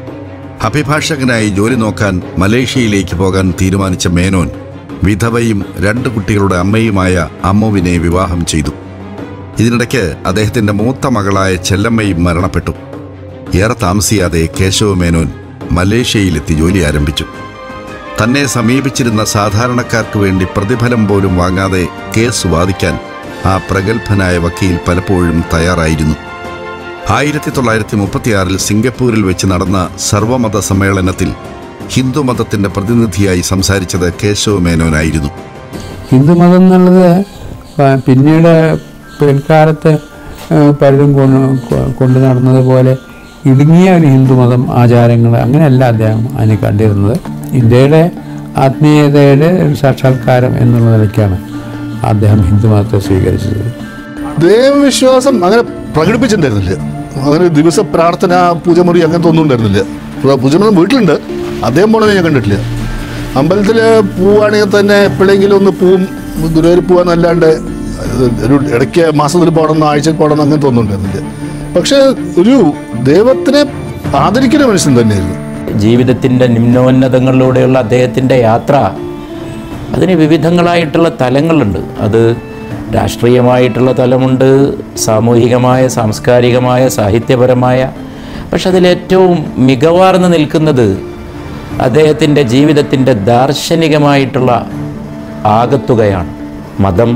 അഭിഭാഷകനായി ജോലി നോക്കാൻ മലേഷ്യയിലേക്ക് പോകാൻ തീരുമാനിച്ച മേനോൻ വിധവയും രണ്ട് കുട്ടികളുടെ അമ്മയുമായ അമ്മുവിനെ വിവാഹം ചെയ്തു ഇതിനിടയ്ക്ക് അദ്ദേഹത്തിന്റെ മൂത്ത മകളായ ചെല്ലമ്മയും മരണപ്പെട്ടു ഏറെ താമസിയാതെ കേശവ മേനോൻ മലേഷ്യയിലെത്തി ജോലി ആരംഭിച്ചു തന്നെ സമീപിച്ചിരുന്ന സാധാരണക്കാർക്ക് വേണ്ടി പ്രതിഫലം പോലും വാങ്ങാതെ കേസ് വാദിക്കാൻ ആ പ്രഗത്ഭനായ വക്കീൽ പലപ്പോഴും തയ്യാറായിരുന്നു ആയിരത്തി തൊള്ളായിരത്തി മുപ്പത്തിയാറിൽ സിംഗപ്പൂരിൽ വെച്ച് നടന്ന സർവമത സമ്മേളനത്തിൽ ഹിന്ദുമതത്തിന്റെ പ്രതിനിധിയായി സംസാരിച്ചത് കേശവ മേനോനായിരുന്നു ഹിന്ദുമതം എന്നുള്ളത് പ- പിന്നീട് പിൽക്കാലത്ത് ഏഹ്, പലരും കൊണ്ട് കൊണ്ടു നടന്നതുപോലെ ഇടുങ്ങിയ ഒരു ഹിന്ദുമതം ആചാരങ്ങൾ അങ്ങനെയല്ല അദ്ദേഹം അതിനെ കണ്ടിരുന്നത് ഇന്ത്യയുടെ ആത്മീയതയുടെ ഒരു സാക്ഷാത്കാരം എന്നുള്ള നിലയ്ക്കാണ് അദ്ദേഹം ഹിന്ദുമതത്തെ സ്വീകരിച്ചത് ദൈവവിശ്വാസം അങ്ങനെ പ്രകടിപ്പിച്ചിട്ടുണ്ടായിരുന്നില്ല അങ്ങനെ ദിവസ പ്രാർത്ഥന പൂജമുറി അങ്ങനത്തെ ഒന്നും ഉണ്ടായിരുന്നില്ല പ്ര- പൂജമുറി വീട്ടിലുണ്ട് അദ്ദേഹം പോണത് ഞാൻ കണ്ടിട്ടില്ല അമ്പലത്തിൽ പോവുകയാണെങ്കിൽ തന്നെ എപ്പോഴെങ്കിലും ഒന്ന് പോവും ഗുരുവായൂർ പോകാന്നല്ലാണ്ട് ഒരു ഇടയ്ക്ക് മാസത്തിൽ പോകണം ആഴ്ചയിൽ പോകണം അങ്ങനത്തെ ഒന്നും ഉണ്ടായിരുന്നില്ല പക്ഷേ ഒരു ദൈവത്തിനെ ആദരിക്കുന്ന മനുഷ്യൻ തന്നെയായിരുന്നു ജീവിതത്തിൻ്റെ നിമ്നോന്നതങ്ങളിലൂടെയുള്ള അദ്ദേഹത്തിൻ്റെ യാത്ര അതിന് വിവിധങ്ങളായിട്ടുള്ള തലങ്ങളുണ്ട് അത് രാഷ്ട്രീയമായിട്ടുള്ള തലമുണ്ട് സാമൂഹികമായ സാംസ്കാരികമായ സാഹിത്യപരമായ പക്ഷെ അതിലേറ്റവും മികവാർന്ന് നിൽക്കുന്നത് അദ്ദേഹത്തിൻ്റെ ജീവിതത്തിൻ്റെ ദാർശനികമായിട്ടുള്ള ആകത്തുകയാണ് മതം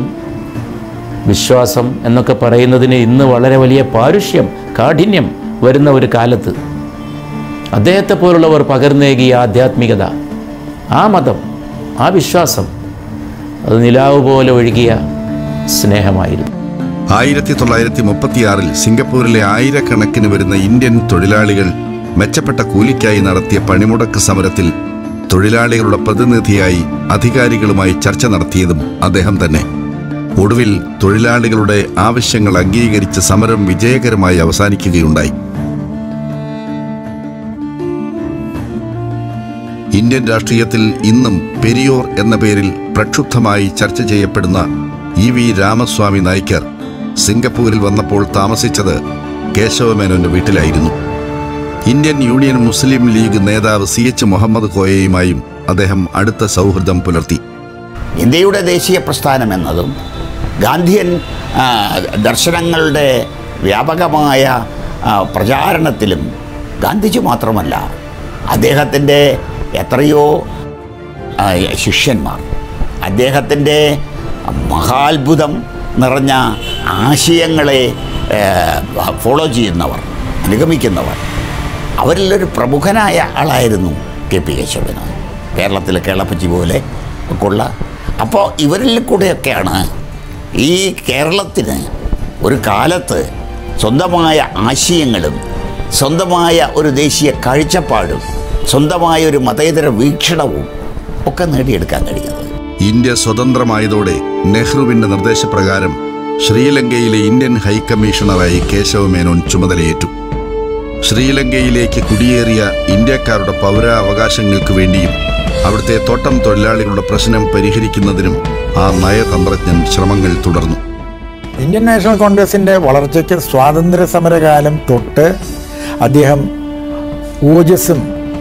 വിശ്വാസം എന്നൊക്കെ പറയുന്നതിന് ഇന്ന് വളരെ വലിയ പാരുഷ്യം കാഠിന്യം വരുന്ന ഒരു കാലത്ത് അദ്ദേഹത്തെ പോലുള്ളവർ പകർന്നേകിയ ആധ്യാത്മികത ആ മതം ആ വിശ്വാസം അത് നിലാവ് പോലെ ഒഴുകിയ സ്നേഹമായിരുന്നു ആയിരത്തി തൊള്ളായിരത്തി മുപ്പത്തിയാറിൽ സിംഗപ്പൂരിലെ ആയിരക്കണക്കിന് വരുന്ന ഇന്ത്യൻ തൊഴിലാളികൾ മെച്ചപ്പെട്ട കൂലിക്കായി നടത്തിയ പണിമുടക്ക് സമരത്തിൽ തൊഴിലാളികളുടെ പ്രതിനിധിയായി അധികാരികളുമായി ചർച്ച നടത്തിയതും അദ്ദേഹം തന്നെ ഒടുവിൽ തൊഴിലാളികളുടെ ആവശ്യങ്ങൾ അംഗീകരിച്ച് സമരം വിജയകരമായി അവസാനിക്കുകയുണ്ടായി ഇന്ത്യൻ രാഷ്ട്രീയത്തിൽ ഇന്നും പെരിയോർ എന്ന പേരിൽ പ്രക്ഷുബ്ധമായി ചർച്ച ചെയ്യപ്പെടുന്ന ഇ വി രാമസ്വാമി നായ്ക്കർ സിംഗപ്പൂരിൽ വന്നപ്പോൾ താമസിച്ചത് കേശവമേനോന്റെ വീട്ടിലായിരുന്നു ഇന്ത്യൻ യൂണിയൻ മുസ്ലിം ലീഗ് നേതാവ് സി എച്ച് മുഹമ്മദ് കോയയുമായും അദ്ദേഹം അടുത്ത സൗഹൃദം പുലർത്തി ഇന്ത്യയുടെ ദേശീയ പ്രസ്ഥാനം എന്നതും ഗാന്ധിയൻ ആ, ദർശനങ്ങളുടെ വ്യാപകമായ ആ, പ്രചാരണത്തിലും ഗാന്ധിജി മാത്രമല്ല അദ്ദേഹത്തിൻ്റെ എത്രയോ ആ, ശിഷ്യന്മാർ അദ്ദേഹത്തിൻ്റെ മഹാത്ഭുതം നിറഞ്ഞ ആശയങ്ങളെ ഏ, ഫോളോ ചെയ്യുന്നവർ അനുഗമിക്കുന്നവർ അവരിലൊരു പ്രമുഖനായ ആളായിരുന്നു കെ പി കേശവന് കേരളത്തിലെ കേളപ്പച്ചി പോലെ ഒക്കെയുള്ള അപ്പോൾ ഇവരിൽ കൂടെയൊക്കെയാണ് ഈ കേരളത്തിന് ഒരു കാലത്ത് സ്വന്തമായ ആശയങ്ങളും സ്വന്തമായ ഒരു ദേശീയ കാഴ്ചപ്പാടും സ്വന്തമായ ഒരു മതേതര വീക്ഷണവും ഒക്കെ നേടിയെടുക്കാൻ കഴിയുന്നത് ഇന്ത്യ സ്വതന്ത്രമായതോടെ നെഹ്റുവിന്റെ നിർദ്ദേശപ്രകാരം ശ്രീലങ്കയിലെ ഇന്ത്യൻ ഹൈക്കമ്മീഷണറായി കേശവമേനോൻ ചുമതലയേറ്റു ശ്രീലങ്കയിലേക്ക് കുടിയേറിയ ഇന്ത്യക്കാരുടെ പൗരാവകാശങ്ങൾക്ക് വേണ്ടിയും അവിടുത്തെ തോട്ടം തൊഴിലാളികളുടെ പ്രശ്നം പരിഹരിക്കുന്നതിനും ആ നയതന്ത്രജ്ഞൻ ശ്രമങ്ങൾ തുടർന്നു ഇന്ത്യൻ നാഷണൽ കോൺഗ്രസിൻ്റെ വളർച്ചയ്ക്ക് സ്വാതന്ത്ര്യ സമരകാലം തൊട്ട് അദ്ദേഹം ഓജസ്സും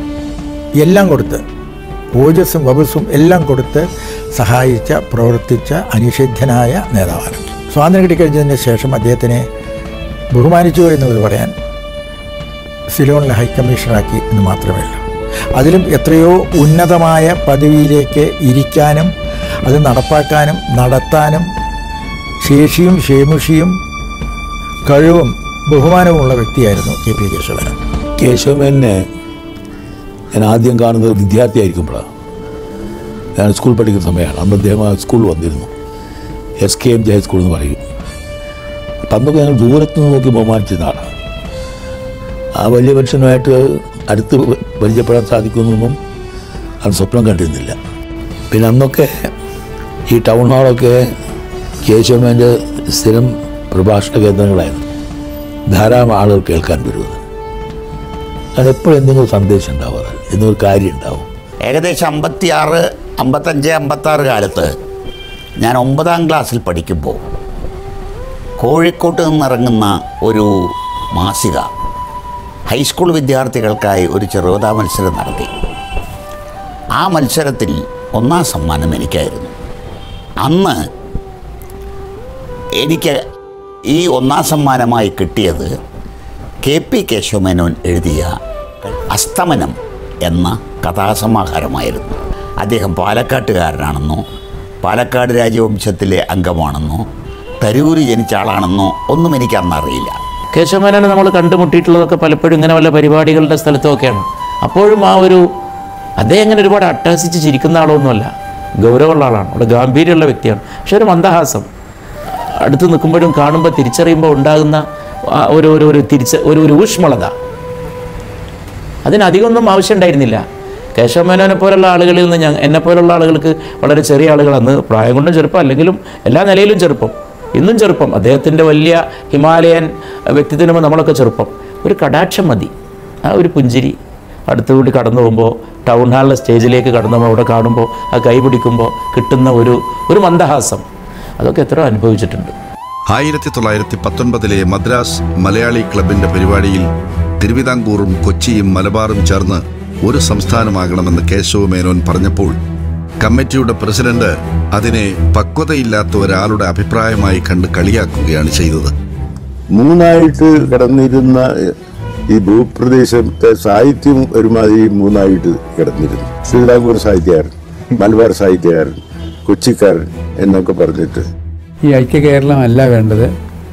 എല്ലാം കൊടുത്ത് ഓജസ്സും വബസും എല്ലാം കൊടുത്ത് സഹായിച്ച പ്രവർത്തിച്ച അനിഷിദ്ധനായ നേതാവാണ് സ്വാതന്ത്ര്യം കിട്ടിക്കഴിഞ്ഞതിന് ശേഷം അദ്ദേഹത്തിനെ ബഹുമാനിച്ചു എന്നത് പറയാൻ സിലോണിലെ ഹൈക്കമ്മീഷണറാക്കി എന്ന് മാത്രമേ ഉള്ളൂ അതിലും എത്രയോ ഉന്നതമായ പദവിയിലേക്ക് ഇരിക്കാനും അത് നടപ്പാക്കാനും നടത്താനും ശേഷിയും ക്ഷേമുഷിയും കഴിവും ബഹുമാനവുമുള്ള വ്യക്തിയായിരുന്നു കെ പി കേശവൻ കേശവനെ ഞാൻ ആദ്യം കാണുന്നത് വിദ്യാർത്ഥിയായിരിക്കുമ്പോഴാണ് ഞാൻ സ്കൂൾ പഠിക്കുന്ന സമയമാണ് അന്ന് അദ്ദേഹം ആ സ്കൂളിൽ വന്നിരുന്നു S K M J high school എന്ന് പറയും അപ്പം അന്നൊക്കെ ഞങ്ങൾ ദൂരത്ത് നിന്ന് നോക്കി ബഹുമാനിച്ചിരുന്ന ആളാണ് ആ വലിയ മനുഷ്യനുമായിട്ട് അടുത്ത് പരിചയപ്പെടാൻ സാധിക്കുമെന്നൊന്നും അത് സ്വപ്നം കണ്ടിരുന്നില്ല പിന്നെ അന്നൊക്കെ ഈ ടൗൺ ഹാളൊക്കെ കേശവമേൻ്റെ സ്ഥിരം പ്രഭാഷണ കേന്ദ്രങ്ങളായിരുന്നു ധാരാളം ആളുകൾ കേൾക്കാൻ വരുന്നത് അതെപ്പോഴും എന്തെങ്കിലും സന്ദേശം ഉണ്ടാവാറ് എന്തെങ്കിലും കാര്യം ഉണ്ടാവും ഏകദേശം അമ്പത്തിയാറ് അമ്പത്തഞ്ച് അമ്പത്താറ് കാലത്ത് ഞാൻ ഒമ്പതാം ക്ലാസ്സിൽ പഠിക്കുമ്പോൾ കോഴിക്കോട്ട് നിന്നിറങ്ങുന്ന ഒരു മാസിക ഹൈസ്കൂൾ വിദ്യാർത്ഥികൾക്കായി ഒരു ചെറുകഥാ മത്സരം നടത്തി ആ മത്സരത്തിൽ ഒന്നാം സമ്മാനം എനിക്കായിരുന്നു അന്ന് എനിക്ക് ഈ ഒന്നാം സമ്മാനമായി കിട്ടിയത് കെ പി കേശവമേനോൻ എഴുതിയ അസ്തമനം എന്ന കഥാസമാഹാരമായിരുന്നു അദ്ദേഹം പാലക്കാട്ടുകാരനാണെന്നോ പാലക്കാട് രാജവംശത്തിലെ അംഗമാണെന്നോ തരൂര് ജനിച്ച ആളാണെന്നോ ഒന്നും എനിക്ക് അന്നറിയില്ല കേശവമേനോനെ നമ്മൾ കണ്ടുമുട്ടിയിട്ടുള്ളതൊക്കെ പലപ്പോഴും ഇങ്ങനെ വല്ല പരിപാടികളുടെ സ്ഥലത്തൊക്കെയാണ് അപ്പോഴും ആ ഒരു അദ്ദേഹം അങ്ങനെ ഒരുപാട് അട്ടഹസിച്ച് ചിരിക്കുന്ന ആളൊന്നുമല്ല ഗൗരവമുള്ള ആളാണ് അവിടെ ഗാംഭീര്യമുള്ള വ്യക്തിയാണ് പക്ഷെ ഒരു മന്ദഹാസം അടുത്ത് നിൽക്കുമ്പോഴും കാണുമ്പോൾ തിരിച്ചറിയുമ്പോൾ ഉണ്ടാകുന്ന ആ ഒരു ഒരു ഒരു തിരിച്ച ഒരു ഒരു ഊഷ്മളത അതിനധികമൊന്നും ആവശ്യമുണ്ടായിരുന്നില്ല കേശവമേനോനെ പോലുള്ള ആളുകളിൽ നിന്ന് ഞാൻ എന്നെ പോലുള്ള ആളുകൾക്ക് വളരെ ചെറിയ ആളുകൾ അന്ന് പ്രായം കൊണ്ടും ചെറുപ്പം അല്ലെങ്കിലും എല്ലാ നിലയിലും ചെറുപ്പം ഇന്നും ചെറുപ്പം അദ്ദേഹത്തിൻ്റെ വലിയ ഹിമാലയൻ വ്യക്തിത്വം നമ്മളൊക്കെ ചെറുപ്പം ഒരു കടാക്ഷം മതി ആ ഒരു പുഞ്ചിരി അടുത്തുകൂടി കടന്നു പോകുമ്പോൾ ടൗൺ ഹാളിലെ സ്റ്റേജിലേക്ക് കടന്നു പോകുമ്പോൾ അവിടെ കാണുമ്പോൾ ആ കൈ പിടിക്കുമ്പോൾ കിട്ടുന്ന ഒരു ഒരു മന്ദഹാസം അതൊക്കെ എത്ര അനുഭവിച്ചിട്ടുണ്ട് ആയിരത്തി തൊള്ളായിരത്തി പത്തൊൻപതിലെ മദ്രാസ് മലയാളി ക്ലബിന്റെ പരിപാടിയിൽ തിരുവിതാംകൂറും കൊച്ചിയും മലബാറും ചേർന്ന് ഒരു സംസ്ഥാനമാകണമെന്ന് കേശവ മേനോൻ പറഞ്ഞപ്പോൾ കമ്മിറ്റിയുടെ പ്രസിഡന്റ് അതിനെ പക്വതയില്ലാത്ത ഒരാളുടെ അഭിപ്രായമായി കണ്ട് കളിയാക്കുകയാണ് ചെയ്തത് മൂന്നായിട്ട് കിടന്നിരുന്ന ഈ ഭൂപ്രദേശത്തെ സാഹിത്യം ഒരുമാതിരി മൂന്നായിട്ട് കിടന്നിരുന്നു ശ്രീരാങ്കൂർ സാഹിത്യകാരൻ മലബാർ സാഹിത്യകാരൻ കൊച്ചിക്കാരൻ എന്നൊക്കെ പറഞ്ഞിട്ട് ഈ ഐക്യ കേരളമല്ല വേണ്ടത്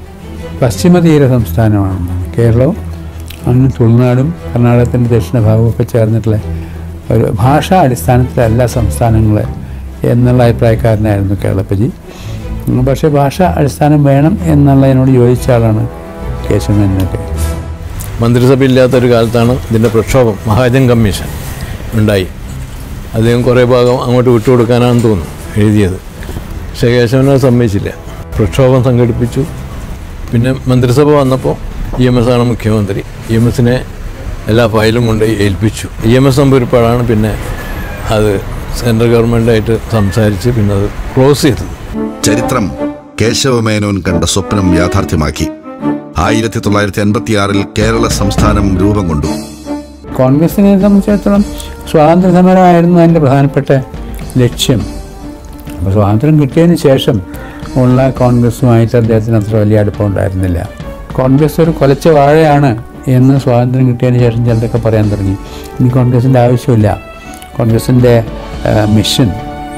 പശ്ചിമ തീര സംസ്ഥാനമാണെന്നാണ് കേരളവും അങ്ങ് തുളുനാടും കർണാടകത്തിൻ്റെ ദക്ഷിണ ഭാഗമൊക്കെ ചേർന്നിട്ടുള്ള ഒരു ഭാഷാ അടിസ്ഥാനത്തിലല്ല സംസ്ഥാനങ്ങൾ എന്നുള്ള അഭിപ്രായക്കാരനായിരുന്നു കേരളപ്പജി ഉം, പക്ഷേ ഭാഷാ അടിസ്ഥാനം വേണം എന്നുള്ളതിനോട് യോജിച്ച ആളാണ് കേശവനൊക്കെ മന്ത്രിസഭ ഇല്ലാത്തൊരു കാലത്താണ് ഇതിൻ്റെ പ്രക്ഷോഭം മഹാജൻ കമ്മീഷൻ ഉണ്ടായി അദ്ദേഹം കുറേ ഭാഗം അങ്ങോട്ട് വിട്ടുകൊടുക്കാനാണെന്ന് തോന്നുന്നു എഴുതിയത് പക്ഷേ കേശവനെ സമ്മതിച്ചില്ല പ്രക്ഷോഭം സംഘടിപ്പിച്ചു പിന്നെ മന്ത്രിസഭ വന്നപ്പോൾ ഇ എം എസ് ആണ് മുഖ്യമന്ത്രി ഇ എം എസിനെ എല്ലാ ഫയലും കൊണ്ടുപോയി ഏൽപ്പിച്ചു ഇ എം എസ് നമ്പൂരിപ്പാടാണ് പിന്നെ അത് സെൻട്രൽ ഗവൺമെൻറ്റായിട്ട് സംസാരിച്ച് പിന്നെ അത് ക്ലോസ് ചെയ്തത് ചരിത്രം കേശവമേനോൻ കണ്ട സ്വപ്നം യാഥാർത്ഥ്യമാക്കി ആയിരത്തി തൊള്ളായിരത്തി അൻപത്തിയാറിൽ കേരള സംസ്ഥാനം രൂപം കൊണ്ടു കോൺഗ്രസിനെ സംബന്ധിച്ചിടത്തോളം സ്വാതന്ത്ര്യ സമരമായിരുന്നു അതിൻ്റെ പ്രധാനപ്പെട്ട ലക്ഷ്യം അപ്പോൾ സ്വാതന്ത്ര്യം കിട്ടിയതിന് ശേഷം ഉള്ള കോൺഗ്രസുമായിട്ട് അദ്ദേഹത്തിന് അത്ര വലിയ അടുപ്പം ഉണ്ടായിരുന്നില്ല കോൺഗ്രസ് ഒരു കൊലച്ച വാഴയാണ് എന്ന് സ്വാതന്ത്ര്യം കിട്ടിയതിന് ശേഷം ചിലരൊക്കെ പറയാൻ തുടങ്ങി ഇനി കോൺഗ്രസിൻ്റെ ആവശ്യമില്ല കോൺഗ്രസിൻ്റെ മിഷൻ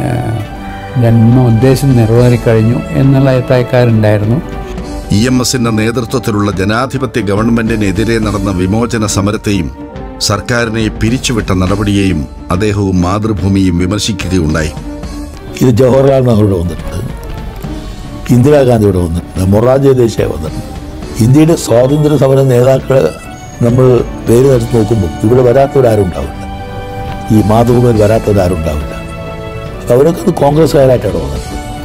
ജന്മ ഉദ്ദേശം നിറവേറിക്കഴിഞ്ഞു എന്നുള്ള അഭിപ്രായക്കാരുണ്ടായിരുന്നു ഇ എം എസിന്റെ നേതൃത്വത്തിലുള്ള ജനാധിപത്യ ഗവൺമെന്റിനെതിരെ നടന്ന വിമോചന സമരത്തെയും സർക്കാരിനെ പിരിച്ചുവിട്ട നടപടിയെയും അദ്ദേഹവും മാതൃഭൂമിയും വിമർശിക്കുകയുണ്ടായി ഇത് ജവഹർലാൽ നെഹ്റുവിടെ വന്നിട്ടുണ്ട് ഇന്ദിരാഗാന്ധി ഇവിടെ വന്നിട്ടുണ്ട് മൊറാർജി ദേശായി വന്നിട്ടുണ്ട് ഇന്ത്യയുടെ സ്വാതന്ത്ര്യ സമര നേതാക്കളെ നമ്മൾ പേര് എടുത്ത് നോക്കുമ്പോൾ ഇവിടെ വരാത്തവരാരും ഉണ്ടാവില്ല ഈ മാതൃഭൂമിയിൽ വരാത്തവരാരും ഉണ്ടാവില്ല അവരൊക്കെ അത് കോൺഗ്രസ്സുകാരായിട്ടാണ് വന്നത്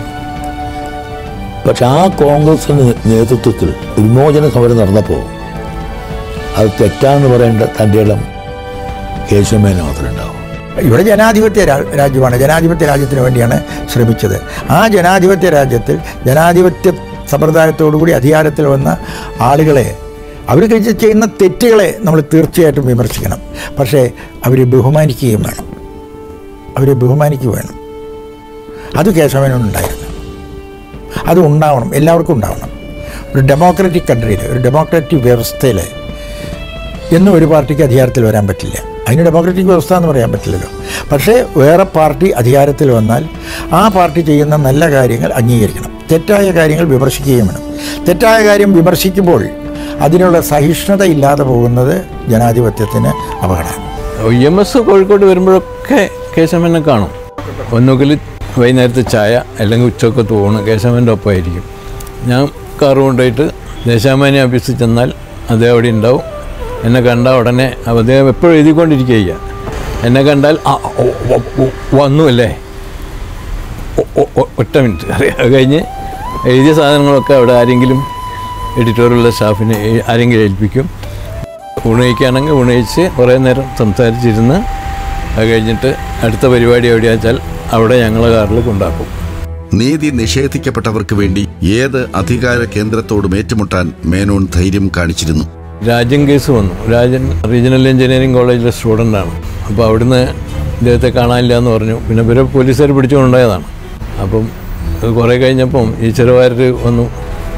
പക്ഷെ ആ കോൺഗ്രസിന് നേതൃത്വത്തിൽ വിമോചന സമരം നടന്നപ്പോൾ അത് തെറ്റാണെന്ന് പറയേണ്ട തൻ്റെ ഇളം കേശവമേന മാത്രമേ ഉണ്ടാവും ഇവിടെ ജനാധിപത്യ രാ- രാജ്യമാണ് ജനാധിപത്യ രാജ്യത്തിന് വേണ്ടിയാണ് ശ്രമിച്ചത് ആ ജനാധിപത്യ രാജ്യത്തിൽ ജനാധിപത്യ സമ്പ്രദായത്തോടുകൂടി അധികാരത്തിൽ വന്ന ആളുകളെ അവർ ചെയ്യുന്ന തെറ്റുകളെ നമ്മൾ തീർച്ചയായിട്ടും വിമർശിക്കണം പക്ഷേ അവരെ ബഹുമാനിക്കുകയും വേണം അവരെ ബഹുമാനിക്കുക വേണം അത് കേശവനുണ്ടായിരുന്നു അത് ഉണ്ടാവണം എല്ലാവർക്കും ഉണ്ടാവണം ഒരു ഡെമോക്രാറ്റിക് കൺട്രിയിൽ ഒരു ഡെമോക്രാറ്റിക് വ്യവസ്ഥയിൽ എന്നും ഒരു പാർട്ടിക്ക് അധികാരത്തിൽ വരാൻ പറ്റില്ല അതിന് ഡെമോക്രാറ്റിക് വ്യവസ്ഥ എന്ന് പറയാൻ പറ്റില്ലല്ലോ പക്ഷേ വേറെ പാർട്ടി അധികാരത്തിൽ വന്നാൽ ആ പാർട്ടി ചെയ്യുന്ന നല്ല കാര്യങ്ങൾ അംഗീകരിക്കണം തെറ്റായ കാര്യങ്ങൾ വിമർശിക്കുകയും വേണം തെറ്റായ കാര്യം വിമർശിക്കുമ്പോൾ അതിനുള്ള സഹിഷ്ണുത ഇല്ലാതെ പോകുന്നത് ജനാധിപത്യത്തിന് അപകടമാണ് ഇ എം എസ് കോഴിക്കോട് വരുമ്പോഴൊക്കെ കേശവനെ കാണും ഒന്നുകിൽ വൈകുന്നേരത്തെ ചായ അല്ലെങ്കിൽ ഉച്ചക്കത്ത് ഊണ് കേശവൻ്റെ ഒപ്പമായിരിക്കും ഞാൻ കാറ് കൊണ്ടുപോയിട്ട് ദേശാമാനി ഓഫീസിൽ ചെന്നാൽ അദ്ദേഹം അവിടെ ഉണ്ടാവും എന്നെ കണ്ടാൽ ഉടനെ അദ്ദേഹം എപ്പോഴും എഴുതിക്കൊണ്ടിരിക്കുക എന്നെ കണ്ടാൽ ആ ഓ, ഓ, ഓ, വന്നു അല്ലേ ഒ- ഒ- ഒ- ഒറ്റ മിനിറ്റ് അറിയാം അത് കഴിഞ്ഞ് എഴുതിയ സാധനങ്ങളൊക്കെ അവിടെ ആരെങ്കിലും എഡിറ്റോറിയലുള്ള സ്റ്റാഫിനെ ഏ- ആരെങ്കിലും ഏൽപ്പിക്കും ഉണയിക്കുകയാണെങ്കിൽ ഉണയിച്ച് കുറേ നേരം സംസാരിച്ചിരുന്ന് അത് കഴിഞ്ഞിട്ട് അടുത്ത പരിപാടി എവിടെയാ വെച്ചാൽ അവിടെ ഞങ്ങളെ കാറിൽ കൊണ്ടാക്കും നീതി നിഷേധിക്കപ്പെട്ടവർക്ക് വേണ്ടി ഏത് അധികാര കേന്ദ്രത്തോടും ഏറ്റുമുട്ടാൻ മേനോൻ ധൈര്യം കാണിച്ചിരുന്നു രാജൻ കേസ് വന്നു രാജൻ റീജിയണൽ എഞ്ചിനീയറിംഗ് കോളേജിലെ സ്റ്റുഡൻ്റാണ് അപ്പോൾ അവിടുന്ന് ഇദ്ദേഹത്തെ കാണാനില്ല എന്ന് പറഞ്ഞു പിന്നെ ഇവരെ പോലീസുകാർ പിടിച്ചുകൊണ്ടുണ്ടായതാണ് അപ്പം അത് കുറേ കഴിഞ്ഞപ്പം ഈ ചെറുവാരർ വന്നു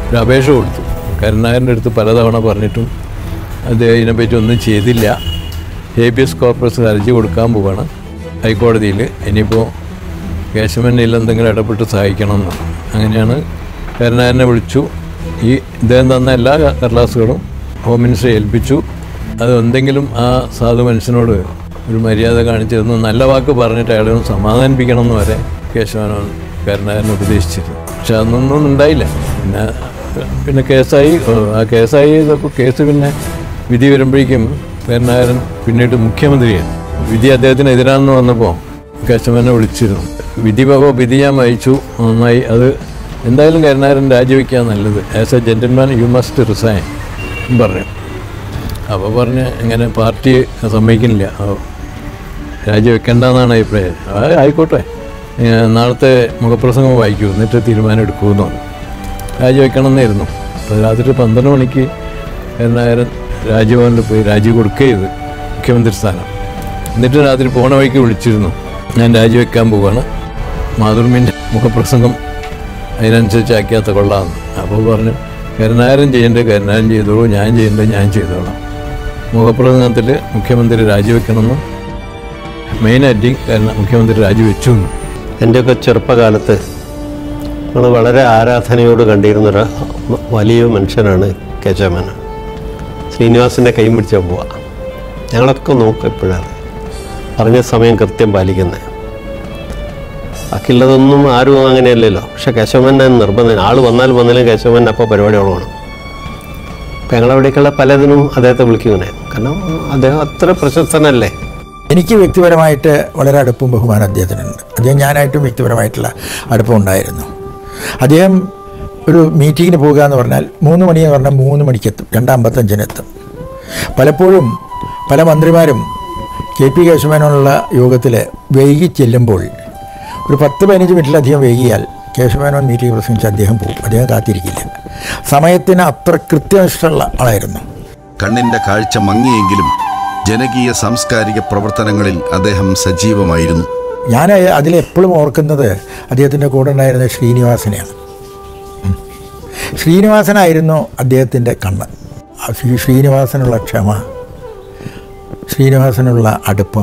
ഒരു അപേക്ഷ കൊടുത്തു കരുണാകരൻ്റെ അടുത്ത് പലതവണ പറഞ്ഞിട്ടും അദ്ദേഹം ഇതിനെപ്പറ്റി ഒന്നും ചെയ്തില്ല ഹേബിയസ് കോർപ്പസ് ഹർജി കൊടുക്കാൻ പോവാണ് ഹൈക്കോടതിയിൽ ഇനിയിപ്പോൾ കേശവനിൽ എന്തെങ്കിലും ഇടപെട്ട് സഹായിക്കണമെന്ന് അങ്ങനെയാണ് കരുണാകരനെ വിളിച്ചു ഈ ഇദ്ദേഹം തന്ന എല്ലാ കടലാസുകളും ഹോം മിനിസ്റ്ററെ ഏൽപ്പിച്ചു അത് എന്തെങ്കിലും ആ സാധു മനുഷ്യനോട് ഒരു മര്യാദ കാണിച്ചിരുന്നു നല്ല വാക്ക് പറഞ്ഞിട്ട് അയാളെ ഒന്ന് സമാധാനിപ്പിക്കണം എന്ന് വരെ കേശവനോൻ കരുണാകരൻ ഉപദേശിച്ചിരുന്നു പക്ഷെ അതൊന്നും ഉണ്ടായില്ല പിന്നെ പിന്നെ കേസായി ആ കേസായി ഇതൊക്കെ കേസ് പിന്നെ വിധി വരുമ്പോഴേക്കും കരുണാകരൻ പിന്നീട് മുഖ്യമന്ത്രിയാണ് വിധി അദ്ദേഹത്തിന് എതിരാണെന്ന് വന്നപ്പോൾ കേശവനെ വിളിച്ചിരുന്നു വിധി അപ്പോൾ വിധി ഞാൻ വായിച്ചു നന്നായി അത് എന്തായാലും കരുണാകരൻ രാജിവെക്കാൻ നല്ലത് as a gentleman you must resign പറഞ്ഞു അപ്പോൾ പറഞ്ഞ് ഇങ്ങനെ പാർട്ടി സമ്മതിക്കുന്നില്ല അപ്പോൾ രാജിവെക്കേണ്ടെന്നാണ് അഭിപ്രായം ആ, ആയിക്കോട്ടെ ഏ, നാളത്തെ മുഖപ്രസംഗം വായിക്കൂ എന്നിട്ട് തീരുമാനം എടുക്കുമെന്ന് പറഞ്ഞു രാജിവെക്കണമെന്നായിരുന്നു അപ്പോൾ രാത്രി പന്ത്രണ്ട് മണിക്ക് കരുണാകരൻ രാജ്ഭവനിൽ പോയി രാജി കൊടുക്കുകയത് മുഖ്യമന്ത്രി സ്ഥാനം എന്നിട്ട് രാത്രി പോണ വഴിക്ക് വിളിച്ചിരുന്നു ഞാൻ രാജിവെക്കാൻ പോവാണ് മാതൃമിൻ്റെ മുഖപ്രസംഗം അതിനനുസരിച്ച് ആക്കിയാത്ത കൊള്ളാമെന്ന് അപ്പോൾ പറഞ്ഞു കരുണാകരൻ ചെയ്യേണ്ടത് കരുണാകരൻ ചെയ്തോളൂ ഞാൻ ചെയ്യേണ്ടത് ഞാൻ ചെയ്തോളാം മുഖപ്രസംഗത്തിൽ മുഖ്യമന്ത്രി രാജിവെക്കണമെന്നും മെയിനായിട്ട് കാരണം മുഖ്യമന്ത്രി രാജിവെച്ചു എന്നും എൻ്റെയൊക്കെ ചെറുപ്പകാലത്ത് നമ്മൾ വളരെ ആരാധനയോട് കണ്ടിരുന്നൊരു വലിയ മനുഷ്യനാണ് കേശവമേനോൻ ശ്രീനിവാസിൻ്റെ കൈ പിടിച്ചാൽ പോവുക ഞങ്ങളൊക്കെ നോക്കും എപ്പോഴാണ് പറഞ്ഞ സമയം കൃത്യം പാലിക്കുന്നത് ബാക്കിയുള്ളതൊന്നും ആരും അങ്ങനെയല്ലല്ലോ പക്ഷെ കേശവമേനെ നിർബന്ധം ആൾ വന്നാൽ വന്നാലും കേശവമേൻ അപ്പോൾ പരിപാടിയോളമാണ് അപ്പം ഞങ്ങളവിടേക്കുള്ള പലതിനും അദ്ദേഹത്തെ വിളിക്കുന്നേ കാരണം അദ്ദേഹം അത്ര പ്രശസ്തനല്ലേ എനിക്ക് വ്യക്തിപരമായിട്ട് വളരെ അടുപ്പും ബഹുമാനം അദ്ദേഹത്തിനുണ്ട് അദ്ദേഹം ഞാനായിട്ടും വ്യക്തിപരമായിട്ടുള്ള അടുപ്പം ഉണ്ടായിരുന്നു അദ്ദേഹം ഒരു മീറ്റിങ്ങിന് പോകുക എന്ന് പറഞ്ഞാൽ മൂന്ന് മണി എന്ന് പറഞ്ഞാൽ മൂന്ന് മണിക്കെത്തും രണ്ടമ്പത്തഞ്ചിനെത്തും പലപ്പോഴും പല മന്ത്രിമാരും കെ പി കേശവമേനോനുള്ള യോഗത്തിൽ വൈകി ചെല്ലുമ്പോൾ ഒരു പത്ത് പതിനഞ്ച് മിനിറ്റിലധികം വൈകിയാൽ കേശവമേനോൻ മീറ്റിംഗ് പ്രസംഗിച്ച് അദ്ദേഹം പോകും അദ്ദേഹം കാത്തിരിക്കില്ല സമയത്തിന് അത്ര കൃത്യനിഷ്ഠമുള്ള ആളായിരുന്നു കണ്ണിന്റെ കാഴ്ച മങ്ങിയെങ്കിലും ജനകീയ സാംസ്കാരിക പ്രവർത്തനങ്ങളിൽ അദ്ദേഹം സജീവമായിരുന്നു ഞാൻ അതിലെപ്പോഴും ഓർക്കുന്നത് അദ്ദേഹത്തിൻ്റെ കൂടെ ഉണ്ടായിരുന്ന ശ്രീനിവാസനെയാണ് ഉം. ശ്രീനിവാസനായിരുന്നു അദ്ദേഹത്തിൻ്റെ കണ്ണ് ആ ശ്രീ ശ്രീനിവാസനുള്ള ക്ഷമ ശ്രീനിവാസനുള്ള അടുപ്പം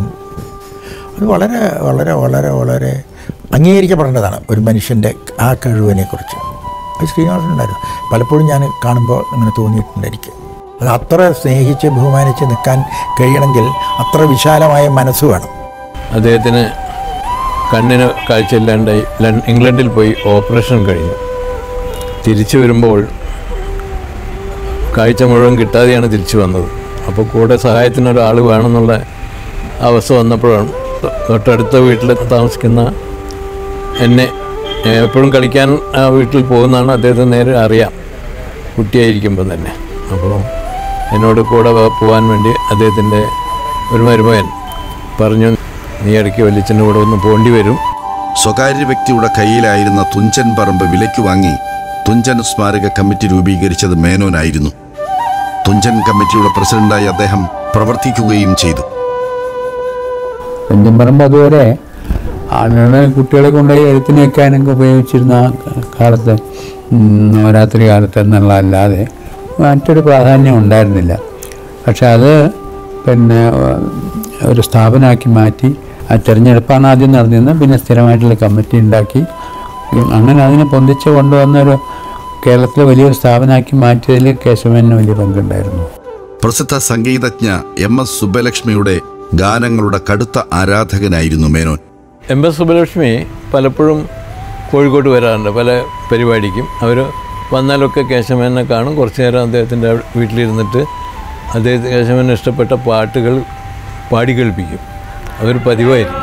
അത് വളരെ വളരെ വളരെ വളരെ അംഗീകരിക്കപ്പെടേണ്ടതാണ് ഒരു മനുഷ്യൻ്റെ ആ കഴിവിനെക്കുറിച്ച് അത് ശ്രീനിവാസനുണ്ടായിരുന്നു പലപ്പോഴും ഞാൻ കാണുമ്പോൾ അങ്ങനെ തോന്നിയിട്ടുണ്ട് എനിക്ക് അത് അത്ര സ്നേഹിച്ച് ബഹുമാനിച്ച് നിൽക്കാൻ കഴിയണമെങ്കിൽ അത്ര വിശാലമായ മനസ്സ് വേണം അദ്ദേഹത്തിന് കണ്ണിന് കാഴ്ചയില്ലാണ്ടായി ലൺ- ഇംഗ്ലണ്ടിൽ പോയി ഓപ്പറേഷൻ കഴിഞ്ഞു തിരിച്ചു വരുമ്പോൾ കാഴ്ച മുഴുവൻ കിട്ടാതെയാണ് തിരിച്ചു വന്നത് അപ്പോൾ കൂടെ സഹായത്തിന് ഒരാൾ വേണമെന്നുള്ള അവസ്ഥ വന്നപ്പോഴാണ് തൊ- തൊട്ടടുത്ത വീട്ടിൽ താമസിക്കുന്ന എന്നെ എപ്പോഴും കളിക്കാൻ ആ വീട്ടിൽ പോകുന്നതാണ് അദ്ദേഹത്തിന് നേരെ അറിയാം കുട്ടിയായിരിക്കുമ്പോൾ തന്നെ അപ്പോൾ എന്നോട് കൂടെ വ- പോകാൻ വേണ്ടി അദ്ദേഹത്തിൻ്റെ ഒരു മരുമകൻ പറഞ്ഞു നീ ഇടയ്ക്ക് വലിച്ചൻ്റെ കൂടെ ഒന്ന് പോണ്ടി വരും സ്വകാര്യ വ്യക്തിയുടെ കയ്യിലായിരുന്ന തുഞ്ചൻ പറമ്പ് വിലയ്ക്ക് വാങ്ങി തുഞ്ചൻ സ്മാരക കമ്മിറ്റി രൂപീകരിച്ചത് മേനോനായിരുന്നു തുഞ്ചൻ കമ്മിറ്റിയുടെ പ്രസിഡന്റായി അദ്ദേഹം പ്രവർത്തിക്കുകയും ചെയ്തു തുഞ്ചൻ പറമ്പ് അതുവരെ ആളുകളെ കുട്ടികളെ കൊണ്ടുപോയി എഴുത്തിന് വെക്കാനൊക്കെ ഉപയോഗിച്ചിരുന്ന ആ കാലത്ത് ഉം, നവരാത്രി കാലത്ത് എന്നുള്ളതല്ലാതെ മറ്റൊരു പ്രാധാന്യം ഉണ്ടായിരുന്നില്ല പക്ഷെ അത് പിന്നെ ഏഹ്, ഒരു സ്ഥാപനമാക്കി മാറ്റി ആ തെരഞ്ഞെടുപ്പാണ് ആദ്യം നടന്നിരുന്നത് പിന്നെ സ്ഥിരമായിട്ടുള്ള കമ്മിറ്റി ഉണ്ടാക്കി ഉം, അങ്ങനെ അതിനെ പൊന്തിച്ച് കൊണ്ടുവന്നൊരു കേരളത്തിലെ വലിയൊരു സ്ഥാപനമാക്കി മാറ്റിയതിൽ കേശവന് വലിയ പങ്കുണ്ടായിരുന്നു പ്രസിദ്ധ സംഗീതജ്ഞ എം എസ് സുബ്ബലക്ഷ്മിയുടെ ഗാനങ്ങളുടെ കടുത്ത ആരാധകനായിരുന്നു മേനോൻ എം എസ് സുബ്ബലക്ഷ്മി പലപ്പോഴും കോഴിക്കോട്ട് വരാറുണ്ട് പല പരിപാടിക്കും അവർ വന്നാലൊക്കെ കേശവനെ കാണും കുറച്ച് നേരം അദ്ദേഹത്തിൻ്റെ വീട്ടിലിരുന്നിട്ട് അദ്ദേഹത്തിന് കേശവന് ഇഷ്ടപ്പെട്ട പാട്ടുകൾ പാടി കേൾപ്പിക്കും അതൊരു പതിവായിരുന്നു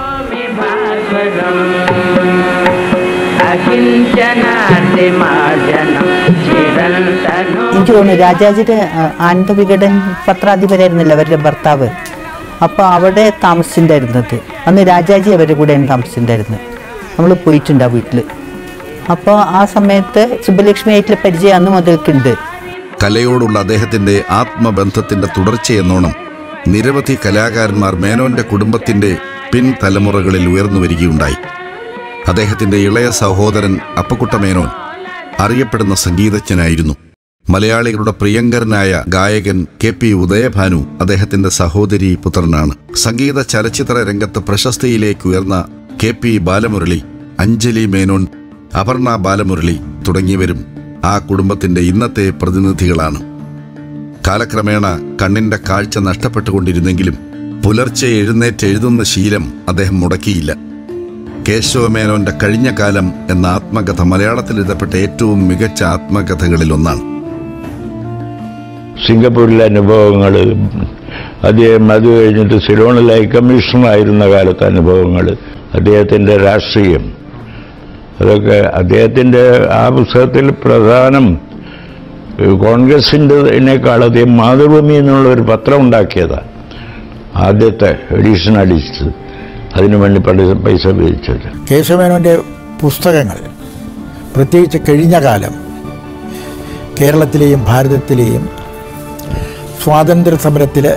എനിക്ക് തോന്നുന്നു രാജാജിയുടെ ആ, ആനന്ദ വികടൻ പത്രാധിപരായിരുന്നില്ല അവരുടെ ഭർത്താവ് അപ്പോൾ അവിടെ താമസിച്ചിട്ടുണ്ടായിരുന്നത് അന്ന് രാജാജി അവരുടെ കൂടെയാണ് താമസിച്ചിട്ടുണ്ടായിരുന്നത് നമ്മൾ പോയിട്ടുണ്ട് ആ വീട്ടിൽ അപ്പോൾ ആ സമയത്ത് സുബ്ബലക്ഷ്മിയായിട്ടുള്ള പരിചയം അന്ന് മുതൽക്കുണ്ട് കലയോടുള്ള അദ്ദേഹത്തിന്റെ ആത്മബന്ധത്തിന്റെ തുടർച്ചയെന്നോണം നിരവധി കലാകാരന്മാർ മേനോന്റെ കുടുംബത്തിന്റെ പിൻതലമുറകളിൽ ഉയർന്നു വരികയുണ്ടായി അദ്ദേഹത്തിന്റെ ഇളയ സഹോദരൻ അപ്പക്കുട്ട മേനോൻ അറിയപ്പെടുന്ന സംഗീതജ്ഞനായിരുന്നു മലയാളികളുടെ പ്രിയങ്കരനായ ഗായകൻ കെ പി ഉദയഭാനു അദ്ദേഹത്തിന്റെ സഹോദരി പുത്രനാണ് സംഗീത ചലച്ചിത്ര രംഗത്ത് പ്രശസ്തിയിലേക്ക് ഉയർന്ന കെ പി ബാലമുരളി അഞ്ജലി മേനോൻ അപർണ ബാലമുരളി തുടങ്ങിയവരും ആ കുടുംബത്തിന്റെ ഇന്നത്തെ പ്രതിനിധികളാണ് കാലക്രമേണ കണ്ണിന്റെ കാഴ്ച നഷ്ടപ്പെട്ടുകൊണ്ടിരുന്നെങ്കിലും പുലർച്ചെ എഴുന്നേറ്റ് എഴുതുന്ന ശീലം അദ്ദേഹം മുടക്കിയില്ല കേശവമേനോന്റെ കഴിഞ്ഞ കാലം എന്ന ആത്മകഥ മലയാളത്തിൽ എഴുതപ്പെട്ട ഏറ്റവും മികച്ച ആത്മകഥകളിൽ ഒന്നാണ് സിംഗപ്പൂരിലെ അനുഭവങ്ങൾ അദ്ദേഹം അത് കഴിഞ്ഞിട്ട് സിലോണിൽ ഹൈക്കമ്മീഷണറായിരുന്ന കാലത്തെ അനുഭവങ്ങൾ അദ്ദേഹത്തിൻ്റെ രാഷ്ട്രീയം അതൊക്കെ അദ്ദേഹത്തിൻ്റെ ആ പുസ്തകത്തിൽ പ്രധാനം കോൺഗ്രസിൻ്റെതിനേക്കാൾ അദ്ദേഹം മാതൃഭൂമി എന്നുള്ള ഒരു പത്രം ഉണ്ടാക്കിയതാണ് ആദ്യത്തെ എഡീഷൻ അടിച്ചത് അതിനു വേണ്ടി പൈസ പൈസ ഉപയോഗിച്ചത് കേശവമേനോൻ്റെ പുസ്തകങ്ങൾ പ്രത്യേകിച്ച് കഴിഞ്ഞ കാലം കേരളത്തിലെയും ഭാരതത്തിലെയും സ്വാതന്ത്ര്യ സമരത്തിലെ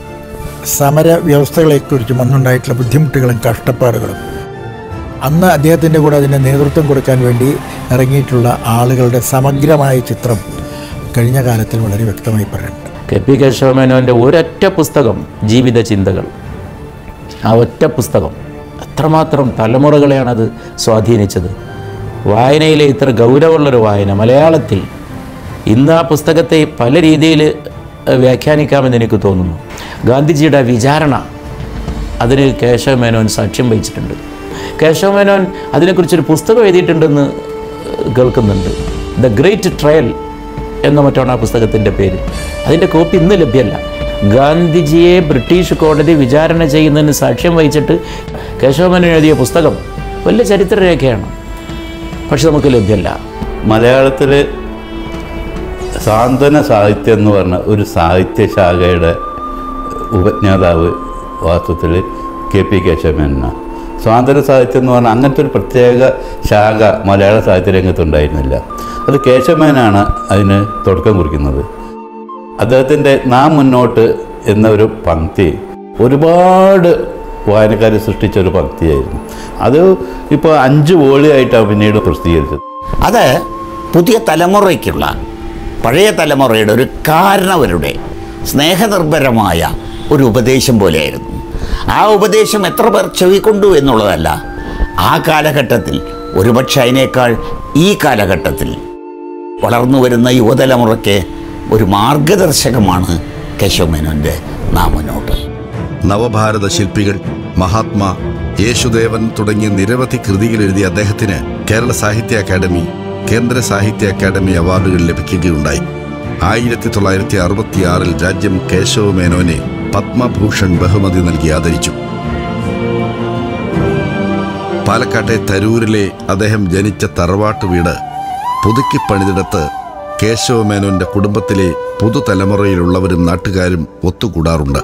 സമര വ്യവസ്ഥകളെക്കുറിച്ചും അന്നുണ്ടായിട്ടുള്ള ബുദ്ധിമുട്ടുകളും കഷ്ടപ്പാടുകളും അന്ന് അദ്ദേഹത്തിൻ്റെ കൂടെ അതിന് നേതൃത്വം കൊടുക്കാൻ വേണ്ടി ഇറങ്ങിയിട്ടുള്ള ആളുകളുടെ സമഗ്രമായ ചിത്രം കഴിഞ്ഞ കാലത്തിൽ വളരെ വ്യക്തമായി പറയുന്നുണ്ട് കെ പി കേശവമേനോൻ്റെ ഒരൊറ്റ പുസ്തകം ജീവിത ചിന്തകൾ ആ ഒറ്റ പുസ്തകം എത്രമാത്രം തലമുറകളെയാണ് അത് സ്വാധീനിച്ചത് വായനയിലെ ഇത്ര ഗൗരവമുള്ളൊരു വായന മലയാളത്തിൽ ഇന്ന് ആ പുസ്തകത്തെ പല രീതിയിൽ വ്യാഖ്യാനിക്കാമെന്ന് എനിക്ക് തോന്നുന്നു ഗാന്ധിജിയുടെ വിചാരണ അതിന് കേശവമേനോൻ സാക്ഷ്യം വഹിച്ചിട്ടുണ്ട് കേശവമേനോൻ അതിനെക്കുറിച്ചൊരു പുസ്തകം എഴുതിയിട്ടുണ്ടെന്ന് കേൾക്കുന്നുണ്ട് ദ ഗ്രേറ്റ് ട്രയൽ എന്ന മറ്റാണ് ആ പുസ്തകത്തിൻ്റെ പേര് അതിൻ്റെ കോപ്പി ഇന്ന് ലഭ്യമല്ല ഗാന്ധിജിയെ ബ്രിട്ടീഷ് കോടതി വിചാരണ ചെയ്യുന്നതിന് സാക്ഷ്യം വഹിച്ചിട്ട് കേശവമേനോൻ എഴുതിയ പുസ്തകം വലിയ ചരിത്രരേഖയാണ് പക്ഷെ നമുക്ക് ലഭ്യമല്ല മലയാളത്തിൽ സാന്ത്വന സാഹിത്യം എന്ന് പറഞ്ഞ ഒരു സാഹിത്യശാഖയുടെ ഉപജ്ഞാതാവ് വാസ്തവത്തിൽ കെ പി കേശവമേനോനാണ് സ്വാതന്ത്ര്യ സാഹിത്യം എന്ന് പറഞ്ഞാൽ അങ്ങനത്തെ ഒരു പ്രത്യേക ശാഖ മലയാള സാഹിത്യ രംഗത്തുണ്ടായിരുന്നില്ല അത് കേശവമേനാണ് അതിന് തുടക്കം കുറിക്കുന്നത് അദ്ദേഹത്തിൻ്റെ നാം മുന്നോട്ട് എന്ന ഒരു പങ്ക്തി ഒരുപാട് വായനക്കാർ സൃഷ്ടിച്ച ഒരു പങ്ക്തിയായിരുന്നു അത് ഇപ്പോൾ അഞ്ച് വോളിയായിട്ടാണ് പിന്നീട് പ്രസിദ്ധീകരിച്ചത് അത് പുതിയ തലമുറയ്ക്കുള്ള പഴയ തലമുറയുടെ ഒരു കാരണവരുടെ സ്നേഹനിർഭരമായ ഒരു ഉപദേശം പോലെയായിരുന്നു ആ ഉപദേശം എത്ര പേർ ചെവിക്കൊണ്ടു എന്നുള്ളതല്ല ആ കാലഘട്ടത്തിൽ ഒരുപക്ഷെ അതിനേക്കാൾ ഈ കാലഘട്ടത്തിൽ വളർന്നു വരുന്ന യുവതലമുറയ്ക്ക് ഒരു മാർഗദർശകമാണ് കേശവമേനോൻ്റെ നാം മുന്നോട്ട് നവഭാരത ശില്പികൾ മഹാത്മാ യേശുദേവൻ തുടങ്ങിയ നിരവധി കൃതികൾ എഴുതിയ അദ്ദേഹത്തിന് കേരള സാഹിത്യ അക്കാദമി കേന്ദ്ര സാഹിത്യ അക്കാദമി അവാർഡുകൾ ലഭിക്കുകയുണ്ടായി ആയിരത്തി തൊള്ളായിരത്തി അറുപത്തിയാറിൽ രാജ്യം കേശവ മേനോനെ പത്മഭൂഷൺ ബഹുമതി നൽകി ആദരിച്ചു പാലക്കാട്ടെ തരൂരിലെ അദ്ദേഹം ജനിച്ച തറവാട്ട് വീട് പുതുക്കി പണിതിടത്ത് കേശവ മേനോന്റെ കുടുംബത്തിലെ പുതുതലമുറയിലുള്ളവരും നാട്ടുകാരും ഒത്തുകൂടാറുണ്ട്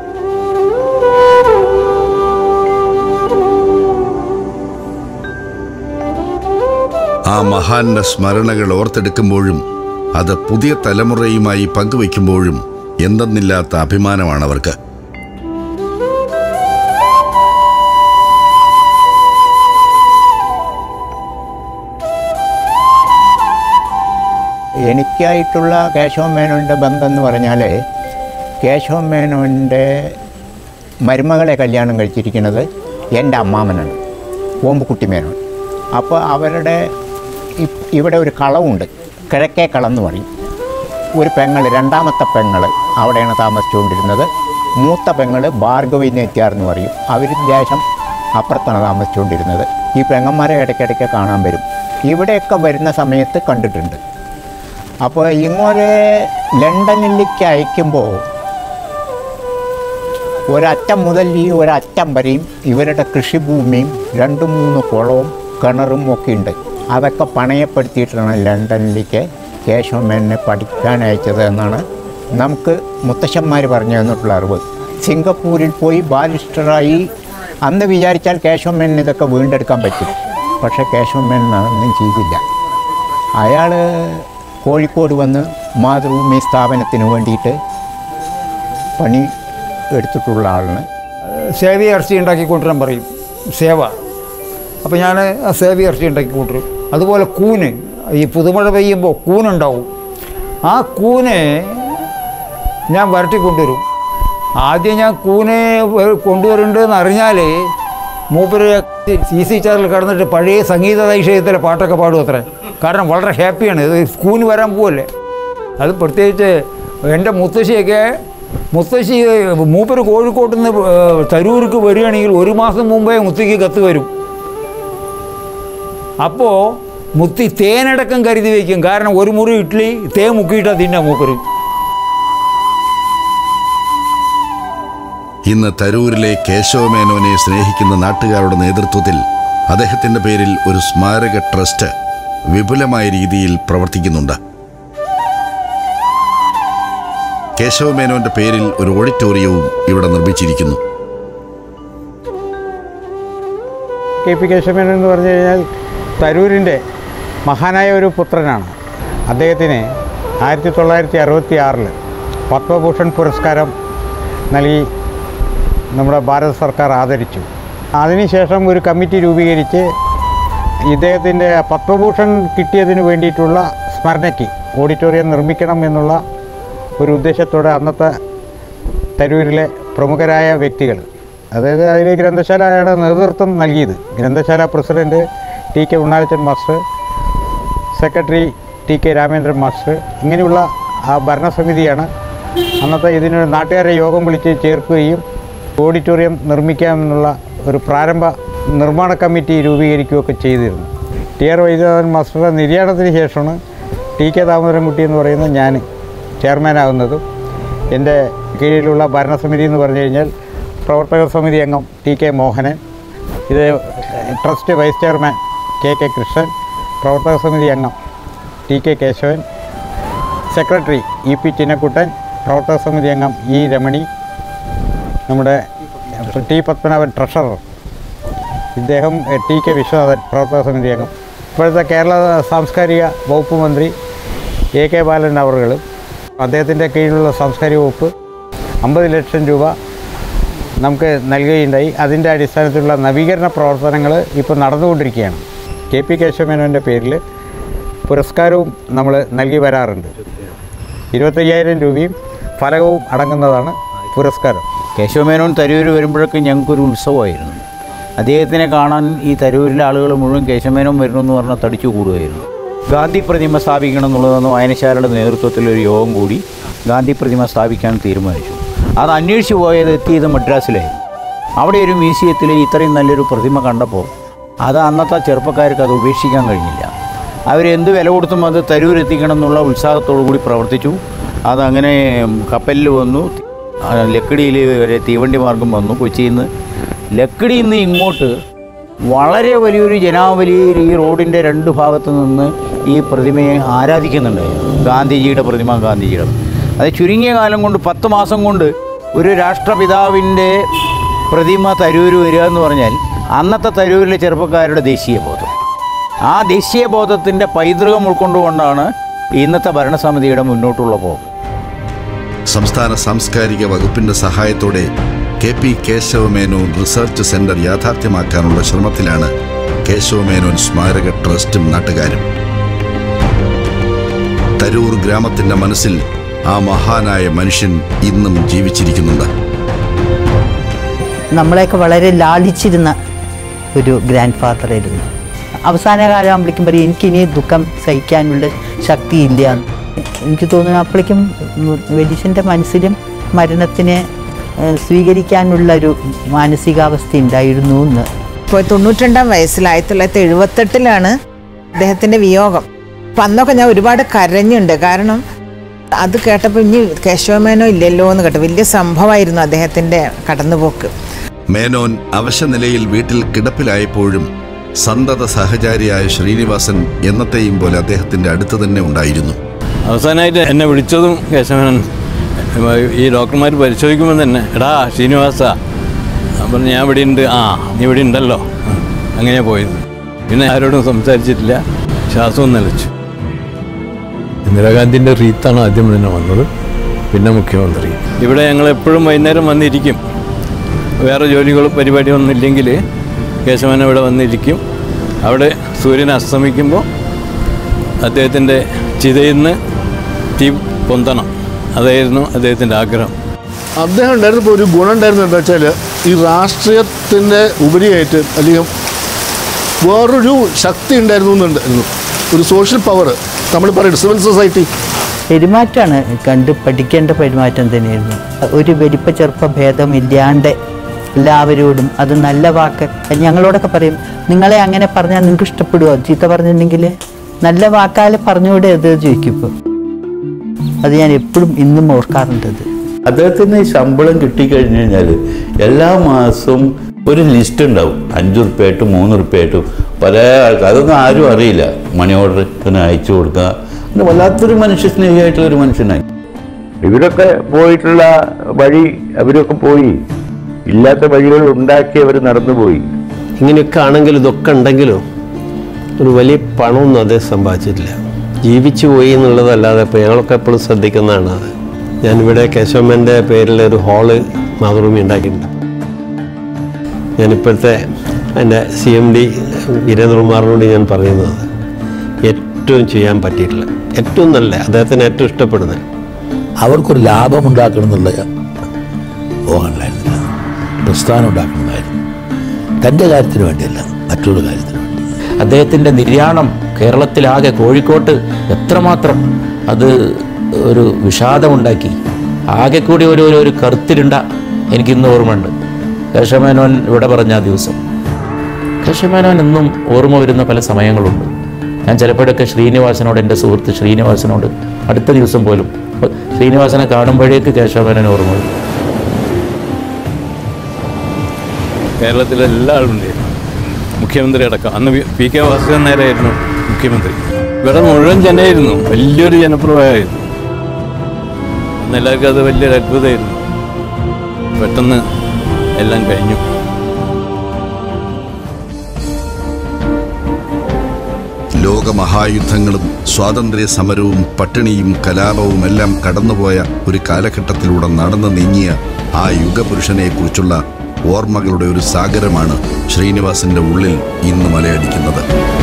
ആ മഹാന്റെ സ്മരണകൾ ഓർത്തെടുക്കുമ്പോഴും അത് പുതിയ തലമുറയുമായി പങ്കുവയ്ക്കുമ്പോഴും എന്തെന്നില്ലാത്ത അഭിമാനമാണ് അവർക്ക് എനിക്കായിട്ടുള്ള കേശവൻ മേനോൻ്റെ ബന്ധം എന്ന് പറഞ്ഞാൽ കേശവൻ മേനോൻ്റെ മരുമകളെ കല്യാണം കഴിച്ചിരിക്കുന്നത് എൻ്റെ അമ്മാമനാണ് ഓമ്പുക്കുട്ടി മേനോൻ അപ്പോൾ അവരുടെ ഇ- ഇവിടെ ഒരു കളവുണ്ട് കിഴക്കേ കളം എന്ന് പറയും ഒരു പെങ്ങൾ രണ്ടാമത്തെ പെങ്ങൾ അവിടെയാണ് താമസിച്ചുകൊണ്ടിരുന്നത് മൂത്ത പെങ്ങൾ ഭാർഗവി നെറ്റിയാർ എന്ന് പറയും അവർ ദേശം അപ്പുറത്താണ് താമസിച്ചുകൊണ്ടിരുന്നത് ഈ പെങ്ങന്മാരെ ഇടയ്ക്കിടയ്ക്ക് കാണാൻ വരും ഇവിടെയൊക്കെ വരുന്ന സമയത്ത് കണ്ടിട്ടുണ്ട് അപ്പോൾ ഇങ്ങോട്ട് ലണ്ടനിലേക്ക് അയക്കുമ്പോൾ ഒരറ്റം മുതൽ ഈ ഒരറ്റം വരെയും ഇവരുടെ കൃഷിഭൂമിയും രണ്ട് മൂന്ന് കുളവും കിണറും ഒക്കെ ഉണ്ട് അതൊക്കെ പണയപ്പെടുത്തിയിട്ടാണ് ലണ്ടനിലേക്ക് കേശവമേനെ പഠിക്കാൻ അയച്ചത് എന്നാണ് നമുക്ക് മുത്തശ്ശന്മാർ പറഞ്ഞു തന്നിട്ടുള്ള അറിവ് സിംഗപ്പൂരിൽ പോയി ബാരിസ്റ്ററായി അന്ന് വിചാരിച്ചാൽ കേശവമേനന് ഇതൊക്കെ വീണ്ടെടുക്കാൻ പറ്റും പക്ഷേ കേശവമേനൻ അതൊന്നും ചെയ്തില്ല അയാൾ കോഴിക്കോട് വന്ന് മാതൃഭൂമി സ്ഥാപനത്തിന് വേണ്ടിയിട്ട് പണി എടുത്തിട്ടുള്ള ആളാണ് സേവ ഇറച്ചി ഉണ്ടാക്കി കൊണ്ടുവരാൻ പറയും സേവ അപ്പോൾ ഞാൻ ആ സേവ ഇറച്ചി ഉണ്ടാക്കി കൊണ്ടുവരും അതുപോലെ കൂന് ഈ പുതുമഴ പെയ്യുമ്പോൾ കൂനുണ്ടാവും ആ കൂനെ ഞാൻ വരട്ടിക്കൊണ്ടുവരും ആദ്യം ഞാൻ കൂനെ വ- കൊണ്ടുവരുന്നുണ്ടെന്ന് അറിഞ്ഞാൽ മൂപ്പര് സി സി ചാറിൽ കിടന്നിട്ട് പഴയ സംഗീത വിഷയത്തിലെ പാട്ടൊക്കെ പാടും അത്ര കാരണം വളരെ ഹാപ്പിയാണ് ഇത് കൂന് വരാൻ പോവല്ലേ അത് പ്രത്യേകിച്ച് എൻ്റെ മുത്തശ്ശിയൊക്കെ മുത്തശ്ശി മൂപ്പര് കോഴിക്കോട്ട് നിന്ന് തരൂർക്ക് വരികയാണെങ്കിൽ ഒരു മാസം മുമ്പേ മുത്തയ്ക്ക് കത്ത് വരും അപ്പോൾ മുത്തി തേനടക്കം കരുതി വയ്ക്കും കാരണം ഒരു മുറി ഇഡ്ഡലി തേൻ മുക്കിയിട്ടാണ് തിന്നാ മൂപ്പര് ഇന്ന് തരൂരിലെ കേശവമേനോനെ സ്നേഹിക്കുന്ന നാട്ടുകാരുടെ നേതൃത്വത്തിൽ അദ്ദേഹത്തിന്റെ പേരിൽ ഒരു സ്മാരക ട്രസ്റ്റ് വിപുലമായ രീതിയിൽ പ്രവർത്തിക്കുന്നുണ്ട് കേശവമേനോന്റെ പേരിൽ ഒരു ഓഡിറ്റോറിയവും ഇവിടെ നിർമ്മിച്ചിരിക്കുന്നു കെ പി കേശവമേനോൻ എന്ന് പറഞ്ഞു കഴിഞ്ഞാൽ തരൂരിൻ്റെ മഹാനായ ഒരു പുത്രനാണ് അദ്ദേഹത്തിന് ആയിരത്തി തൊള്ളായിരത്തി അറുപത്തി ആറിൽ പത്മഭൂഷൺ പുരസ്കാരം നൽകി നമ്മുടെ ഭാരത സർക്കാർ ആദരിച്ചു അതിനുശേഷം ഒരു കമ്മിറ്റി രൂപീകരിച്ച് ഇദ്ദേഹത്തിൻ്റെ പത്മഭൂഷൺ കിട്ടിയതിന് വേണ്ടിയിട്ടുള്ള സ്മരണയ്ക്ക് ഓഡിറ്റോറിയം നിർമ്മിക്കണം എന്നുള്ള ഒരു ഉദ്ദേശത്തോടെ അന്നത്തെ തരൂരിലെ പ്രമുഖരായ വ്യക്തികൾ അതായത് അതിൽ ഗ്രന്ഥശാലയുടെ നേതൃത്വം നൽകിയത് ഗ്രന്ഥശാല president T K Unnalachan master secretary T K Ramendran master ഇങ്ങനെയുള്ള ആ ഭരണസമിതിയാണ് അന്നത്തെ ഇതിന് നാട്ടുകാരെ യോഗം വിളിച്ച് ചേർക്കുകയും ഓഡിറ്റോറിയം നിർമ്മിക്കാമെന്നുള്ള ഒരു പ്രാരംഭ നിർമ്മാണ കമ്മിറ്റി രൂപീകരിക്കുകയൊക്കെ ചെയ്തിരുന്നു ടി ആർ വൈദ്യനാഥൻ മാസ്റ്ററുടെ നിര്യാണത്തിന് ശേഷമാണ് ടി കെ ദാമോദരൻകുട്ടി എന്ന് പറയുന്ന ഞാൻ ചെയർമാനാകുന്നതും എൻ്റെ കീഴിലുള്ള ഭരണസമിതി എന്ന് പറഞ്ഞു കഴിഞ്ഞാൽ പ്രവർത്തക സമിതി അംഗം ടി കെ മോഹനൻ ഇത് trust vice chairman K K Krishnan പ്രവർത്തക സമിതി അംഗം T K Kesavan secretary E P Chinnakuttan പ്രവർത്തക സമിതി അംഗം ഇ രമണി നമ്മുടെ ടി പത്മനാഭൻ ട്രഷറർ ഇദ്ദേഹം എ, ടി കെ വിശ്വനാഥൻ പ്രവർത്തക സമിതി അംഗം ഇപ്പോഴത്തെ കേരള സാംസ്കാരിക വകുപ്പ് മന്ത്രി എ കെ ബാലൻ അവറുകളും അദ്ദേഹത്തിൻ്റെ കീഴിലുള്ള സാംസ്കാരിക വകുപ്പ് അമ്പത് ലക്ഷം രൂപ നമുക്ക് നൽകുകയുണ്ടായി അതിൻ്റെ അടിസ്ഥാനത്തിലുള്ള നവീകരണ പ്രവർത്തനങ്ങൾ ഇപ്പോൾ നടന്നുകൊണ്ടിരിക്കുകയാണ് കെ പി കേശവമേനോൻ്റെ പേരിൽ പുരസ്കാരവും നമ്മൾ നൽകി വരാറുണ്ട് ഇരുപത്തയ്യായിരം രൂപയും ഫലകവും അടങ്ങുന്നതാണ് പുരസ്കാരം കേശവമേനോൻ തരൂർ വരുമ്പോഴൊക്കെ ഞങ്ങൾക്കൊരു ഉത്സവമായിരുന്നു അദ്ദേഹത്തിനെ കാണാൻ ഈ തരൂരിലെ ആളുകൾ മുഴുവൻ കേശവമേനോൻ വരുന്നു പറഞ്ഞാൽ തടിച്ചു കൂടുകയായിരുന്നു ഗാന്ധി പ്രതിമ സ്ഥാപിക്കണം എന്നുള്ളതെന്ന് വായനശാലയുടെ നേതൃത്വത്തിൽ ഒരു യോഗം കൂടി ഗാന്ധി പ്രതിമ സ്ഥാപിക്കാൻ തീരുമാനിച്ചു അത് അന്വേഷിച്ച് പോയത് എത്തിയത് മദ്രാസിലായിരുന്നു അവിടെ ഒരു മ്യൂസിയത്തിൽ ഇത്രയും നല്ലൊരു പ്രതിമ കണ്ടപ്പോൾ അത് അന്നത്തെ ചെറുപ്പക്കാർക്ക് അത് ഉപേക്ഷിക്കാൻ കഴിഞ്ഞില്ല അവരെന്ത് വില കൊടുത്തും അത് തരൂർ എത്തിക്കണം എന്നുള്ള ഉത്സാഹത്തോടു കൂടി പ്രവർത്തിച്ചു അതങ്ങനെ കപ്പലിൽ വന്നു ആ, ലക്കിടിയിൽ വരെ തീവണ്ടി മാർഗം വന്നു കൊച്ചിയിൽ നിന്ന് ലക്കിടിയിൽ നിന്ന് ഇങ്ങോട്ട് വളരെ വലിയൊരു ജനാവലിയിൽ ഈ റോഡിൻ്റെ രണ്ട് ഭാഗത്തു നിന്ന് ഈ പ്രതിമയെ ആരാധിക്കുന്നുണ്ടായിരുന്നു ഗാന്ധിജിയുടെ പ്രതിമ ഗാന്ധിജിയുടെ അത് ചുരുങ്ങിയ കാലം കൊണ്ട് പത്ത് മാസം കൊണ്ട് ഒരു രാഷ്ട്രപിതാവിൻ്റെ പ്രതിമ തരൂര് വരിക എന്ന് പറഞ്ഞാൽ അന്നത്തെ തരൂരിലെ ചെറുപ്പക്കാരുടെ ദേശീയ ബോധം ആ ദേശീയ ബോധത്തിൻ്റെ പൈതൃകം ഉൾക്കൊണ്ടുകൊണ്ടാണ് ഇന്നത്തെ ഭരണസമിതിയുടെ മുന്നോട്ടുള്ള പോക്ക് സംസ്ഥാന സാംസ്കാരിക വകുപ്പിന്റെ സഹായത്തോടെ K P Kesava Menon research centre യാഥാർത്ഥ്യമാക്കാനുള്ള ശ്രമത്തിലാണ് കേശവമേനോൻ സ്മാരക ട്രസ്റ്റും നാട്ടുകാരും തരൂർ ഗ്രാമത്തിന്റെ മനസ്സിൽ ആ മഹാനായ മനുഷ്യൻ ഇന്നും ജീവിച്ചിരിക്കുന്നുണ്ട് നമ്മളെയൊക്കെ വളരെ ലാളിച്ചിരുന്ന ഒരു ഗ്രാൻഡ് ഫാദർ ആയിരുന്നു അവസാന കാലമാകുമ്പോഴേക്കും പറയും എനിക്കിനി ദുഃഖം സഹിക്കാനുള്ള ശക്തിയില്ല എനിക്ക് തോന്നുന്നു അപ്പോഴേക്കും വെലിശൻ്റെ മനസ്സിലും മരണത്തിനെ ഏഹ്, സ്വീകരിക്കാനുള്ള ഒരു മാനസികാവസ്ഥ ഉണ്ടായിരുന്നു എന്ന് ഇപ്പോൾ തൊണ്ണൂറ്റിരണ്ടാം വയസ്സിൽ ആയിരത്തി തൊള്ളായിരത്തി എഴുപത്തെട്ടിലാണ് അദ്ദേഹത്തിൻ്റെ വിയോഗം അപ്പം അന്നൊക്കെ ഞാൻ ഒരുപാട് കരഞ്ഞുണ്ട് കാരണം അത് കേട്ടപ്പോൾ ഇനി കേശവമേനോ ഇല്ലല്ലോ എന്ന് കേട്ടു വലിയ സംഭവമായിരുന്നു അദ്ദേഹത്തിൻ്റെ കടന്നുപോക്ക് മേനോൻ അവശനിലയിൽ വീട്ടിൽ കിടപ്പിലായപ്പോഴും സന്തത സഹചാരിയായ ശ്രീനിവാസൻ എന്നത്തെയും പോലെ അദ്ദേഹത്തിന്റെ അടുത്ത് തന്നെ ഉണ്ടായിരുന്നു അവസാനമായിട്ട് എന്നെ വിളിച്ചതും കേശവനൻ ഈ ഡോക്ടർമാർ പരിശോധിക്കുമ്പോൾ തന്നെ എടാ ശ്രീനിവാസ അപ്പം ഞാൻ ഇവിടെ ഉണ്ട് ആ നീ ഇവിടെ ഉണ്ടല്ലോ അങ്ങനെയാ പോയത് പിന്നെ ആരോടും സംസാരിച്ചിട്ടില്ല ശ്വാസവും നിലച്ചു ഇന്ദിരാഗാന്ധിൻ്റെ റീത്താണ് ആദ്യം തന്നെ വന്നത് പിന്നെ മുഖ്യമന്ത്രി ഇവിടെ ഞങ്ങൾ എപ്പോഴും വൈകുന്നേരം വന്നിരിക്കും വേറെ ജോലികളും പരിപാടിയൊന്നും ഇല്ലെങ്കിൽ കേശവൻ ഇവിടെ വന്നിരിക്കും അവിടെ സൂര്യൻ അസ്തമിക്കുമ്പോൾ അദ്ദേഹത്തിൻ്റെ ചിതയിൽ നിന്ന് തീ പൊന്തണം അതായിരുന്നു അദ്ദേഹത്തിൻ്റെ ആഗ്രഹം അദ്ദേഹം ഉണ്ടായിരുന്നപ്പോൾ ഒരു ഗുണം ഉണ്ടായിരുന്നു എന്താ വെച്ചാൽ ഈ രാഷ്ട്രീയത്തിൻ്റെ ഉപരിയായിട്ട് അല്ലെങ്കിൽ വേറൊരു ശക്തി ഉണ്ടായിരുന്നു എന്നുണ്ടായിരുന്നു ഒരു സോഷ്യൽ പവർ നമ്മൾ പറയുന്നത് സിവിൽ സൊസൈറ്റി പെരുമാറ്റമാണ് കണ്ട് പഠിക്കേണ്ട പെരുമാറ്റം തന്നെയായിരുന്നു ഒരു വലിപ്പ ചെറുപ്പ ഭേദമില്ലാണ്ട് എല്ലാവരോടും അത് നല്ല വാക്ക് ഞങ്ങളോടൊക്കെ പറയും നിങ്ങളെ അങ്ങനെ പറഞ്ഞാൽ നിങ്ങൾക്ക് ഇഷ്ടപ്പെടുമോ ചീത്ത പറഞ്ഞിട്ടുണ്ടെങ്കിൽ നല്ല വാക്കാലെ പറഞ്ഞുകൂടെ അത് ചോദിക്കും ഇപ്പോൾ അത് ഞാൻ എപ്പോഴും ഇന്നും ഓർക്കാറുണ്ട് അത് അദ്ദേഹത്തിന് ശമ്പളം കിട്ടിക്കഴിഞ്ഞ് കഴിഞ്ഞാൽ എല്ലാ മാസവും ഒരു ലിസ്റ്റ് ഉണ്ടാവും അഞ്ച് ഉറുപ്പ്യായിട്ടും മൂന്ന് ഉറുപ്പ്യായിട്ടും പല ആൾക്കാർ അതൊന്നും ആരും അറിയില്ല മണി ഓർഡറിന് അയച്ചു കൊടുക്കുക അങ്ങനെ വല്ലാത്തൊരു മനുഷ്യ സ്നേഹിയായിട്ടുള്ള ഒരു മനുഷ്യനായി ഇവരൊക്കെ പോയിട്ടുള്ള വഴി അവരൊക്കെ പോയി ഇല്ലാത്ത വഴികൾ ഉണ്ടാക്കി അവർ നടന്നുപോയി ഇങ്ങനെയൊക്കെ ആണെങ്കിലും ഇതൊക്കെ ഉണ്ടെങ്കിലും ഒരു വലിയ പണമൊന്നും അദ്ദേഹം സമ്പാദിച്ചിട്ടില്ല ജീവിച്ചു പോയി എന്നുള്ളതല്ലാതെ ഇപ്പോൾ ഞങ്ങളൊക്കെ എപ്പോഴും ശ്രദ്ധിക്കുന്നതാണ് അത് ഞാനിവിടെ കേശവമ്മൻ്റെ പേരിൽ ഒരു ഹാള് മാതൃഭൂമി ഉണ്ടാക്കിയിട്ടുണ്ട് ഞാനിപ്പോഴത്തെ എൻ്റെ സി എം ഡി വീരേന്ദ്രകുമാറിനോട് ഞാൻ പറയുന്നത് ഏറ്റവും ചെയ്യാൻ പറ്റിയിട്ടില്ല ഏറ്റവും നല്ല അദ്ദേഹത്തിന് ഏറ്റവും ഇഷ്ടപ്പെടുന്നത് അവർക്കൊരു ലാഭം ഉണ്ടാക്കണം എന്നുള്ള മോഹമുണ്ടായിരുന്നില്ല പ്രസ്ഥാനം ഉണ്ടാക്കണമായിരുന്നു തൻ്റെ കാര്യത്തിന് വേണ്ടിയല്ല മറ്റൊരു കാര്യത്തിന് അദ്ദേഹത്തിൻ്റെ നിര്യാണം കേരളത്തിലാകെ കോഴിക്കോട്ട് എത്രമാത്രം അത് ഒരു വിഷാദമുണ്ടാക്കി ആകെ കൂടി ഒരു ഒരു- ഒരു കറുത്തിരുണ്ട എനിക്കിന്ന് ഓർമ്മയുണ്ട് കേശവമേനോൻ ഇവിടെ പറഞ്ഞ ആ ദിവസം കേശവമേനോൻ എന്നും ഓർമ്മ വരുന്ന പല സമയങ്ങളുണ്ട് ഞാൻ ചിലപ്പോഴൊക്കെ ശ്രീനിവാസനോട് എൻ്റെ സുഹൃത്ത് ശ്രീനിവാസനോട് അടുത്ത ദിവസം പോലും അപ്പൊ ശ്രീനിവാസനെ കാണുമ്പോഴേക്ക് കേശവമേനോൻ ഓർമ്മ വരും കേരളത്തിലെ എല്ലാ ആളുണ്ടായിരുന്നു മുഖ്യമന്ത്രി അടക്കം അന്ന് വി- പി കെ വാസുദേവൻ നേരായിരുന്നു മുഖ്യമന്ത്രി ഇവിടെ മുഴുവൻ ജനമായിരുന്നു വലിയൊരു ജനപ്രവാഹമായിരുന്നു അന്ന് എല്ലാവർക്കും അത് വലിയൊരു അത്ഭുതമായിരുന്നു പെട്ടെന്ന് എല്ലാം കഴിഞ്ഞു ലോകമഹായുദ്ധങ്ങളും സ്വാതന്ത്ര്യ സമരവും പട്ടിണിയും കലാപവും എല്ലാം കടന്നുപോയ ഒരു കാലഘട്ടത്തിലൂടെ നടന്നു നീങ്ങിയ ആ യുഗപുരുഷനെക്കുറിച്ചുള്ള ഓർമ്മകളുടെ ഒരു സാഗരമാണ് ശ്രീനിവാസന്റെ ഉള്ളിൽ ഇന്ന് മലയടിക്കുന്നത്